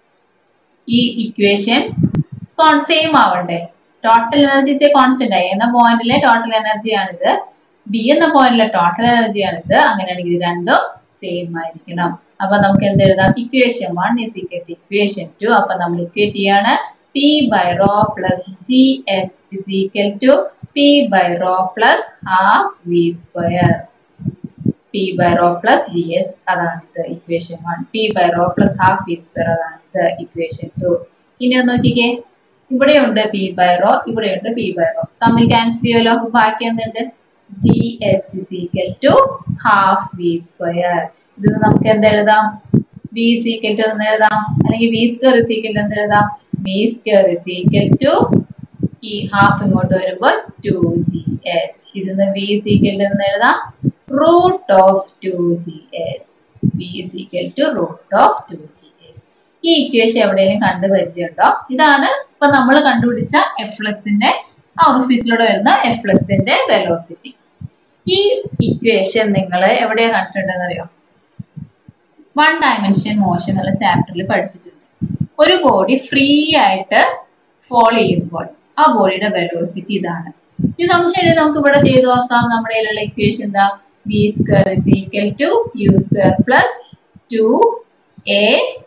[SPEAKER 1] ഈ ഇക്വേഷൻ സെയിം ആവണ്ടേ total energy is a constant ആയി എന്ന പോയിന്റിലെ ടോട്ടൽ എനർജി ആണിത് ബി എന്ന പോയിന്റിലെ ടോട്ടൽ എനർജി ആണിത് അങ്ങനെയാണെങ്കിൽ ഇത് രണ്ടും സെയിം ആയിരിക്കണം അപ്പൊ നമുക്ക് എന്ത് എഴുതാം equation one is equal to equation two അപ്പൊ നമ്മൾ ഇക്വേറ്റ് ചെയ്യാണ് P by rho plus G H is equal to P by rho plus half V square P by rho plus G H അതാണിത് equation one P by rho plus half V square അതാണിത് equation two ഇനി ഒന്ന് നോക്കിക്കേ ഇവിടെയുണ്ട് P by rho ഇവിടെയുണ്ട് P by rho തമ്മിൽ cancel ചെയ്യുമല്ലോ അപ്പൊ ബാക്കി എന്തുണ്ട് G H is equal to half V square ഇത് നമുക്ക് എന്ത് എഴുതാം വി ഇസ് ഈക്വൽ ടു എന്ന് എഴുതാം അല്ലെങ്കിൽ വി സ്ക്വയർ ഇസ് ഈക്വൽ എന്ന് എഴുതാം V square is equal to ഈ ഹാഫ് ഇങ്ങോട്ട് വരുമ്പോൾ ടു ജി എച്ച് ഇതിന്ന് വി ഇസ് ഈക്വൽ ടു എന്ന് എഴുതാം root of two G H V is equal to root of two G H ഈ equation എവിടെയെങ്കിലും കണ്ടു പരിചയമുണ്ടോ ഇതാണ് ഇപ്പൊ നമ്മൾ കണ്ടുപിടിച്ച എഫ്ലക്സിന്റെ ആ ഓഫീസിലൂടെ വരുന്ന എഫ്ലക്സിന്റെ വെലോസിറ്റി ഈ ഇക്വേഷൻ നിങ്ങൾ എവിടെയാ കണ്ടിട്ടുണ്ടെന്ന് അറിയോ വൺ ഡയമെൻഷൻ മോഷൻ എന്നുള്ള ചാപ്റ്ററിൽ പഠിച്ചിട്ടുണ്ട് ഒരു ബോഡി ഫ്രീ ആയിട്ട് ഫോൾ ചെയ്യുമ്പോൾ ആ ബോഡിയുടെ വെലോസിറ്റി ഇതാണ് ഈ സംശയം നമുക്ക് ഇവിടെ ചെയ്തു നോക്കാം നമ്മുടെ കയ്യിലുള്ള ഇക്വേഷൻ എന്താ V square is equal to U square plus two A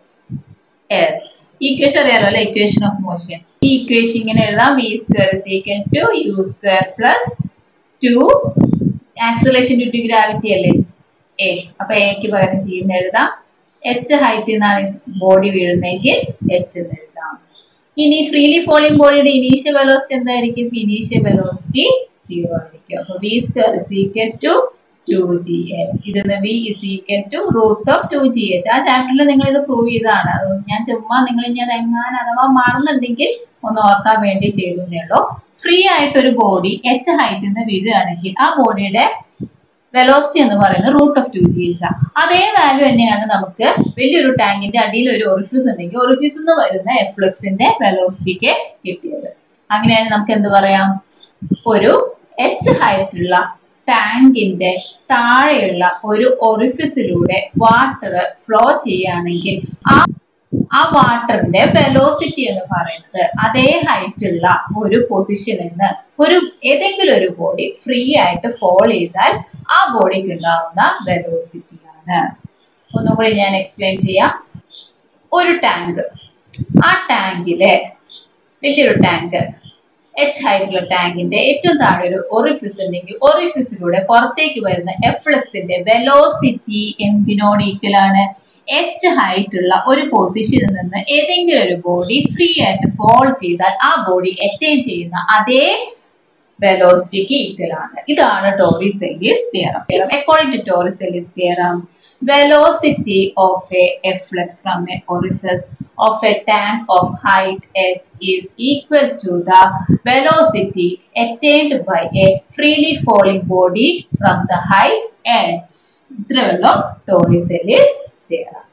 [SPEAKER 1] S equation അറിയാലോ അല്ലെ ഇക്വേഷൻ ഓഫ് മോഷൻ ഈ ഇക്വേഷൻ ഇങ്ങനെ എഴുതാം V square is equal to U square plus two acceleration due to gravity അല്ലേ എ അപ്പൊ എക്ക് പകരം ചെയ്യുന്ന എഴുതാം എച്ച് ഹൈറ്റ് എന്നാണ് ബോഡി വീഴുന്നതെങ്കിൽ എച്ച് എന്ന് എഴുതാം ഇനി ഫ്രീലി ഫോളിംഗ് ബോഡിയുടെ ഇനീഷ്യൽ വെലോസിറ്റി എന്തായിരിക്കും ഇനീഷ്യൽ വെലോസിറ്റി സീറോ ആയിരിക്കും അപ്പൊ V square is equal to to G H ഇതിന്ന് V is equal to root of two G H ആ ചാപ്റ്ററിൽ നിങ്ങൾ ഇത് പ്രൂവ് ചെയ്തതാണ് അതുകൊണ്ട് ഞാൻ ചുമ്മാ നിങ്ങൾ ഞാൻ എങ്ങാനും അഥവാ മാറുന്നുണ്ടെങ്കിൽ ഒന്ന് ഓർക്കാൻ വേണ്ടി ചെയ്തു എന്നേ ഉള്ളൂ ഫ്രീ ആയിട്ട് ഒരു ബോഡി എച്ച് ഹൈറ്റിൽ നിന്ന് വീഴുകയാണെങ്കിൽ ആ ബോഡിയുടെ വെലോസിറ്റി എന്ന് പറയുന്നത് root of two G H അതേ വാല്യൂ തന്നെയാണ് നമുക്ക് വലിയൊരു ടാങ്കിന്റെ അടിയിൽ ഒരു ഒറിഫിസ് ഉണ്ടെങ്കിൽ ഒറിഫിസ് നിന്ന് വരുന്ന എഫ്ലക്സിന്റെ വെലോസിറ്റിക്ക് കിട്ടിയത് അങ്ങനെയാണ് നമുക്ക് എന്ത് പറയാം ഒരു എച്ച് ഹൈറ്റുള്ള ടാങ്കിന്റെ താഴെയുള്ള ഒരു ഒറിഫിസിലൂടെ വാട്ടർ ഫ്ലോ ചെയ്യുകയാണെങ്കിൽ ആ ആ വാട്ടറിന്റെ വെലോസിറ്റി എന്ന് പറയുന്നത് അതേ ഹൈറ്റ് ഉള്ള ഒരു പൊസിഷനിൽ നിന്ന് ഒരു ഏതെങ്കിലും ഒരു ബോഡി ഫ്രീ ആയിട്ട് ഫോൾ ചെയ്താൽ ആ ബോഡിക്ക് ഉണ്ടാവുന്ന വെലോസിറ്റി ആണ് ഒന്നുകൂടി ഞാൻ എക്സ്പ്ലെയിൻ ചെയ്യാം ഒരു ടാങ്ക് ആ ടാങ്കിലെ വലിയൊരു ടാങ്ക് എച്ച് ഹൈറ്റുള്ള ടാങ്കിന്റെ ഏറ്റവും താഴെ ഒരു ഒറിഫിസ് ഉണ്ടെങ്കിൽ ഒറിഫിസിലൂടെ പുറത്തേക്ക് വരുന്ന എഫ്ലക്സിന്റെ വെലോസിറ്റി എന്തിനോട് ഈക്വൽ ആണ് എച്ച് ഹൈറ്റ് ഉള്ള ഒരു പൊസിഷനിൽ നിന്ന് ഏതെങ്കിലും ഒരു ബോഡി ഫ്രീ ആയിട്ട് ഫോൾ ചെയ്താൽ ആ ബോഡി അറ്റൈൻ ചെയ്യുന്ന അതേ വെലോസിറ്റിക്ക് ഈക്വൽ ആണ് ഇതാണ് Torricelli's theorem according to Torricelli's theorem velocity of a efflux from a orifice of a tank of height h is equal to the velocity attained by a freely falling body from the height h ഇത്രയുള്ള ടോറിസെല്ലിസ് theorem